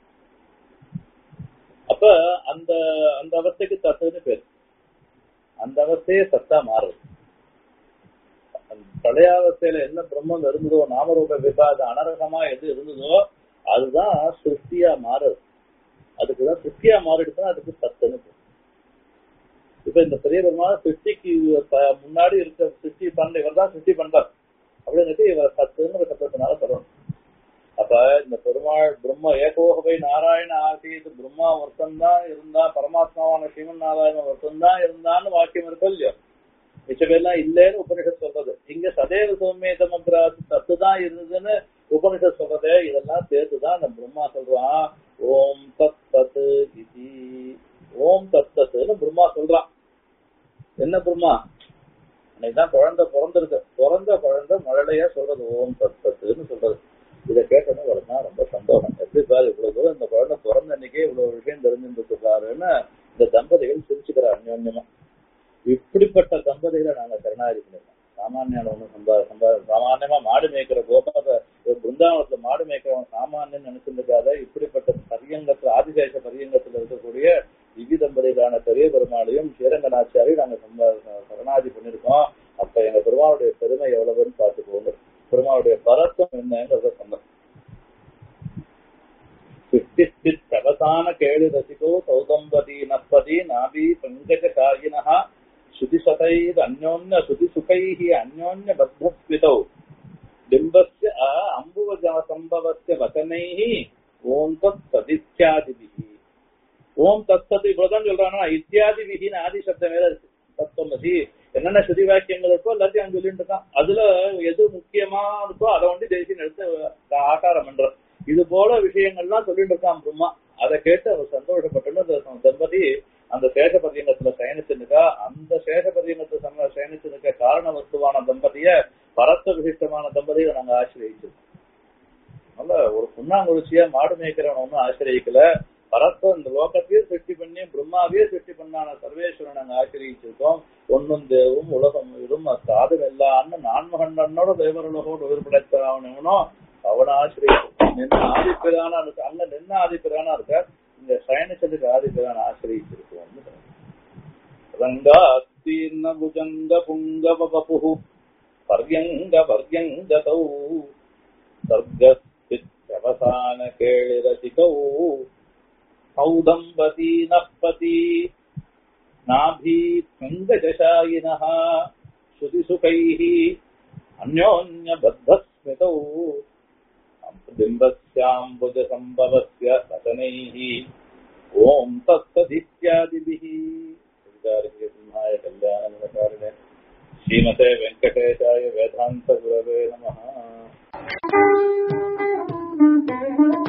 Speaker 1: அப்ப அந்த அந்த அவஸ்தைக்கு தத்துன்னு பேர் அந்த அவஸ்தையே சத்தா மாறுது பிரளயாவஸ்தையில என்ன பிரம்மம் இருந்ததோ நாமரூப விபாத அனரகமா எது இருந்ததோ அதுதான் சிருஷ்டியா மாறுது அதுக்குதான் சிருஷ்டியா மாறிடுச்சுன்னா அதுக்கு சத்துன்னு பேர் இப்ப இந்த பெரிய பெருமாள் சிருஷ்டிக்கு ப- முன்னாடி இருக்க சிருஷ்டி பண்ண இவர் தான் சிருஷ்டி பண்றார் அப்படின்னுட்டு இவர் சத்துங்கிற சத்தத்தினால சொல்லணும் அப்ப இந்த பெருமாள் பிரம்ம ஏகோகவை நாராயண ஆசீத் பிரம்மா ஒருத்தன் தான் இருந்தா பரமாத்மாவான சிவன் நாராயணன் ஒருத்தன் தான் இருந்தான்னு வாக்கியம் இருக்கும் இல்லையோ மிச்ச பேர்லாம் இல்லைன்னு உபனிஷத் சொல்றது இங்க சதேவ சௌமிய சமுத்திராசி தத்து தான் இருந்ததுன்னு உபனிஷத் சொல்றதே இதெல்லாம் சேர்த்துதான் அந்த பிரம்மா சொல்றான் ஓம் தத் தத்து இதி ஓம் தத் தத்துன்னு பிரம்மா சொல்றான் என்ன பிரம்மா அன்னைக்குதான் குழந்தை பிறந்திருக்கு பிறந்த குழந்தை மழலையா சொல்றது ஓம் தத் தத்துன்னு சொல்றது இதை கேட்டோன்னே உடனே ரொம்ப சந்தோஷம் எப்படி பாரு இவ்வளவு தூரம் இந்த குழந்தை பிறந்த அன்னைக்கே இவ்வளவு விஷயம் தெரிஞ்சுட்டு பாருன்னு இந்த தம்பதிகள் சிரிச்சுக்கிறார் அந்யோன்யமா இப்படிப்பட்ட தம்பதிகளை நாங்க சரணாகி பண்ணிருக்கோம் சாமானியான ஒண்ணு சம்பா சம்பா சாமானியமா மாடு மேய்க்கிற கோபால ஒரு பிருந்தாவனத்துல மாடு மேய்க்கிறவன் சாமானியன் நினைச்சிருக்காத இப்படிப்பட்ட பரியங்கத்துல ஆதிசேஷ பரியங்கத்துல இருக்கக்கூடிய திவ்ய தம்பதிகளான பெரிய பெருமாளையும் ஸ்ரீரங்கநாச்சியாரையும் நாங்க சம்ப சரணாகி பண்ணிருக்கோம் அப்ப எங்க பெருமாளுடைய பெருமை எவ்வளவுன்னு பார்த்துக்கோங்க பெருமாளுடைய பரத்தம் என்னங்கிறத சொன்னோம் சித்திஸ்தித் பிரவசான கேளு ரசிகோ சௌதம்பதி நப்பதி நாபி பங்கஜ காயினः சுதிசதைர் அந்யோன்ய சுதிசுகைः அந்யோன்ய பத்மஸ்மிதௌ பிம்பஸ்ய அம்புவஜ சம்பவஸ்ய வசனைः ஓம் தத் சதித்யாதிபிஹி ஓம் தத் சத் இவ்வளவுதான் சொல்றானா இத்தியாதி விதின்னு ஆதி சப்தம் வேற இருக்கு தத்துவமசி என்னென்ன சுதி வாக்கியங்கள் இருக்கோ எல்லாத்தையும் அங்க சொல்லிட்டு இருக்கான் அதுல எது முக்கியமா இருக்கோ அதை வந்து தேசியம் எடுத்து ஆகாரம் பண்ற இது போல விஷயங்கள்லாம் சொல்லிட்டு இருக்கான் பிரம்மா அதை கேட்டு அவர் சந்தோஷப்பட்டு அந்த தம்பதி அந்த சேஷ பரியங்கத்துல சயனிச்சுருக்கா அந்த சேஷ பரியங்கத்துல சம சயனிச்சிருக்க காரண வஸ்துவான தம்பதிய பரத்த விசிஷ்டமான தம்பதியை நாங்க ஆசிரியச்சிருக்கோம் நல்ல ஒரு புண்ணாங்குறிச்சியா மாடு மேய்க்கிறவன் ஒன்னும் ஆசிரியக்கல பரத்த இந்த லோகத்தையே சிருஷ்டி பண்ணி பிரம்மாவே சிருஷ்டி பண்ணான சர்வேஸ்வரன் நாங்க ஆசிரியச்சிருக்கோம் ஒன்னும் தேவும் உலகம் இரும் சாதும் எல்லான்னு நான்மகண்டனோட தேவருலகோடு உயிர் படைத்தவனும் அவன ஆசிரியர் நின்ன ஆதிப்பிரானா இருக்கு அங்க நின்ன ஆதிப்பிரானா இருக்க இந்த சயனிச்சதுக்கு ஆதிப்பிரான ஆசிரியச்சிருக்கோம் ரங்காஸ்தீர்ண புஜங்க புங்கவ வபுः பர்யங்க பர்யங்கதௌ சர்கஸ்தித்யவசான கேளிரசிகௌ சௌதம்பதி நப்பதி நாபி பங்கஜசாயினः ஸ்ருதிசுகைः अन्योन्यबद्धस्मितौ बिम्बस्याम्बुजसम्भवस्य वचनैः ॐ तत्सदित्यादिभिः सिंहाय कल्याणगुणकारिणे श्रीमते वेङ्कटेशाय वेदान्तगुरवे नमः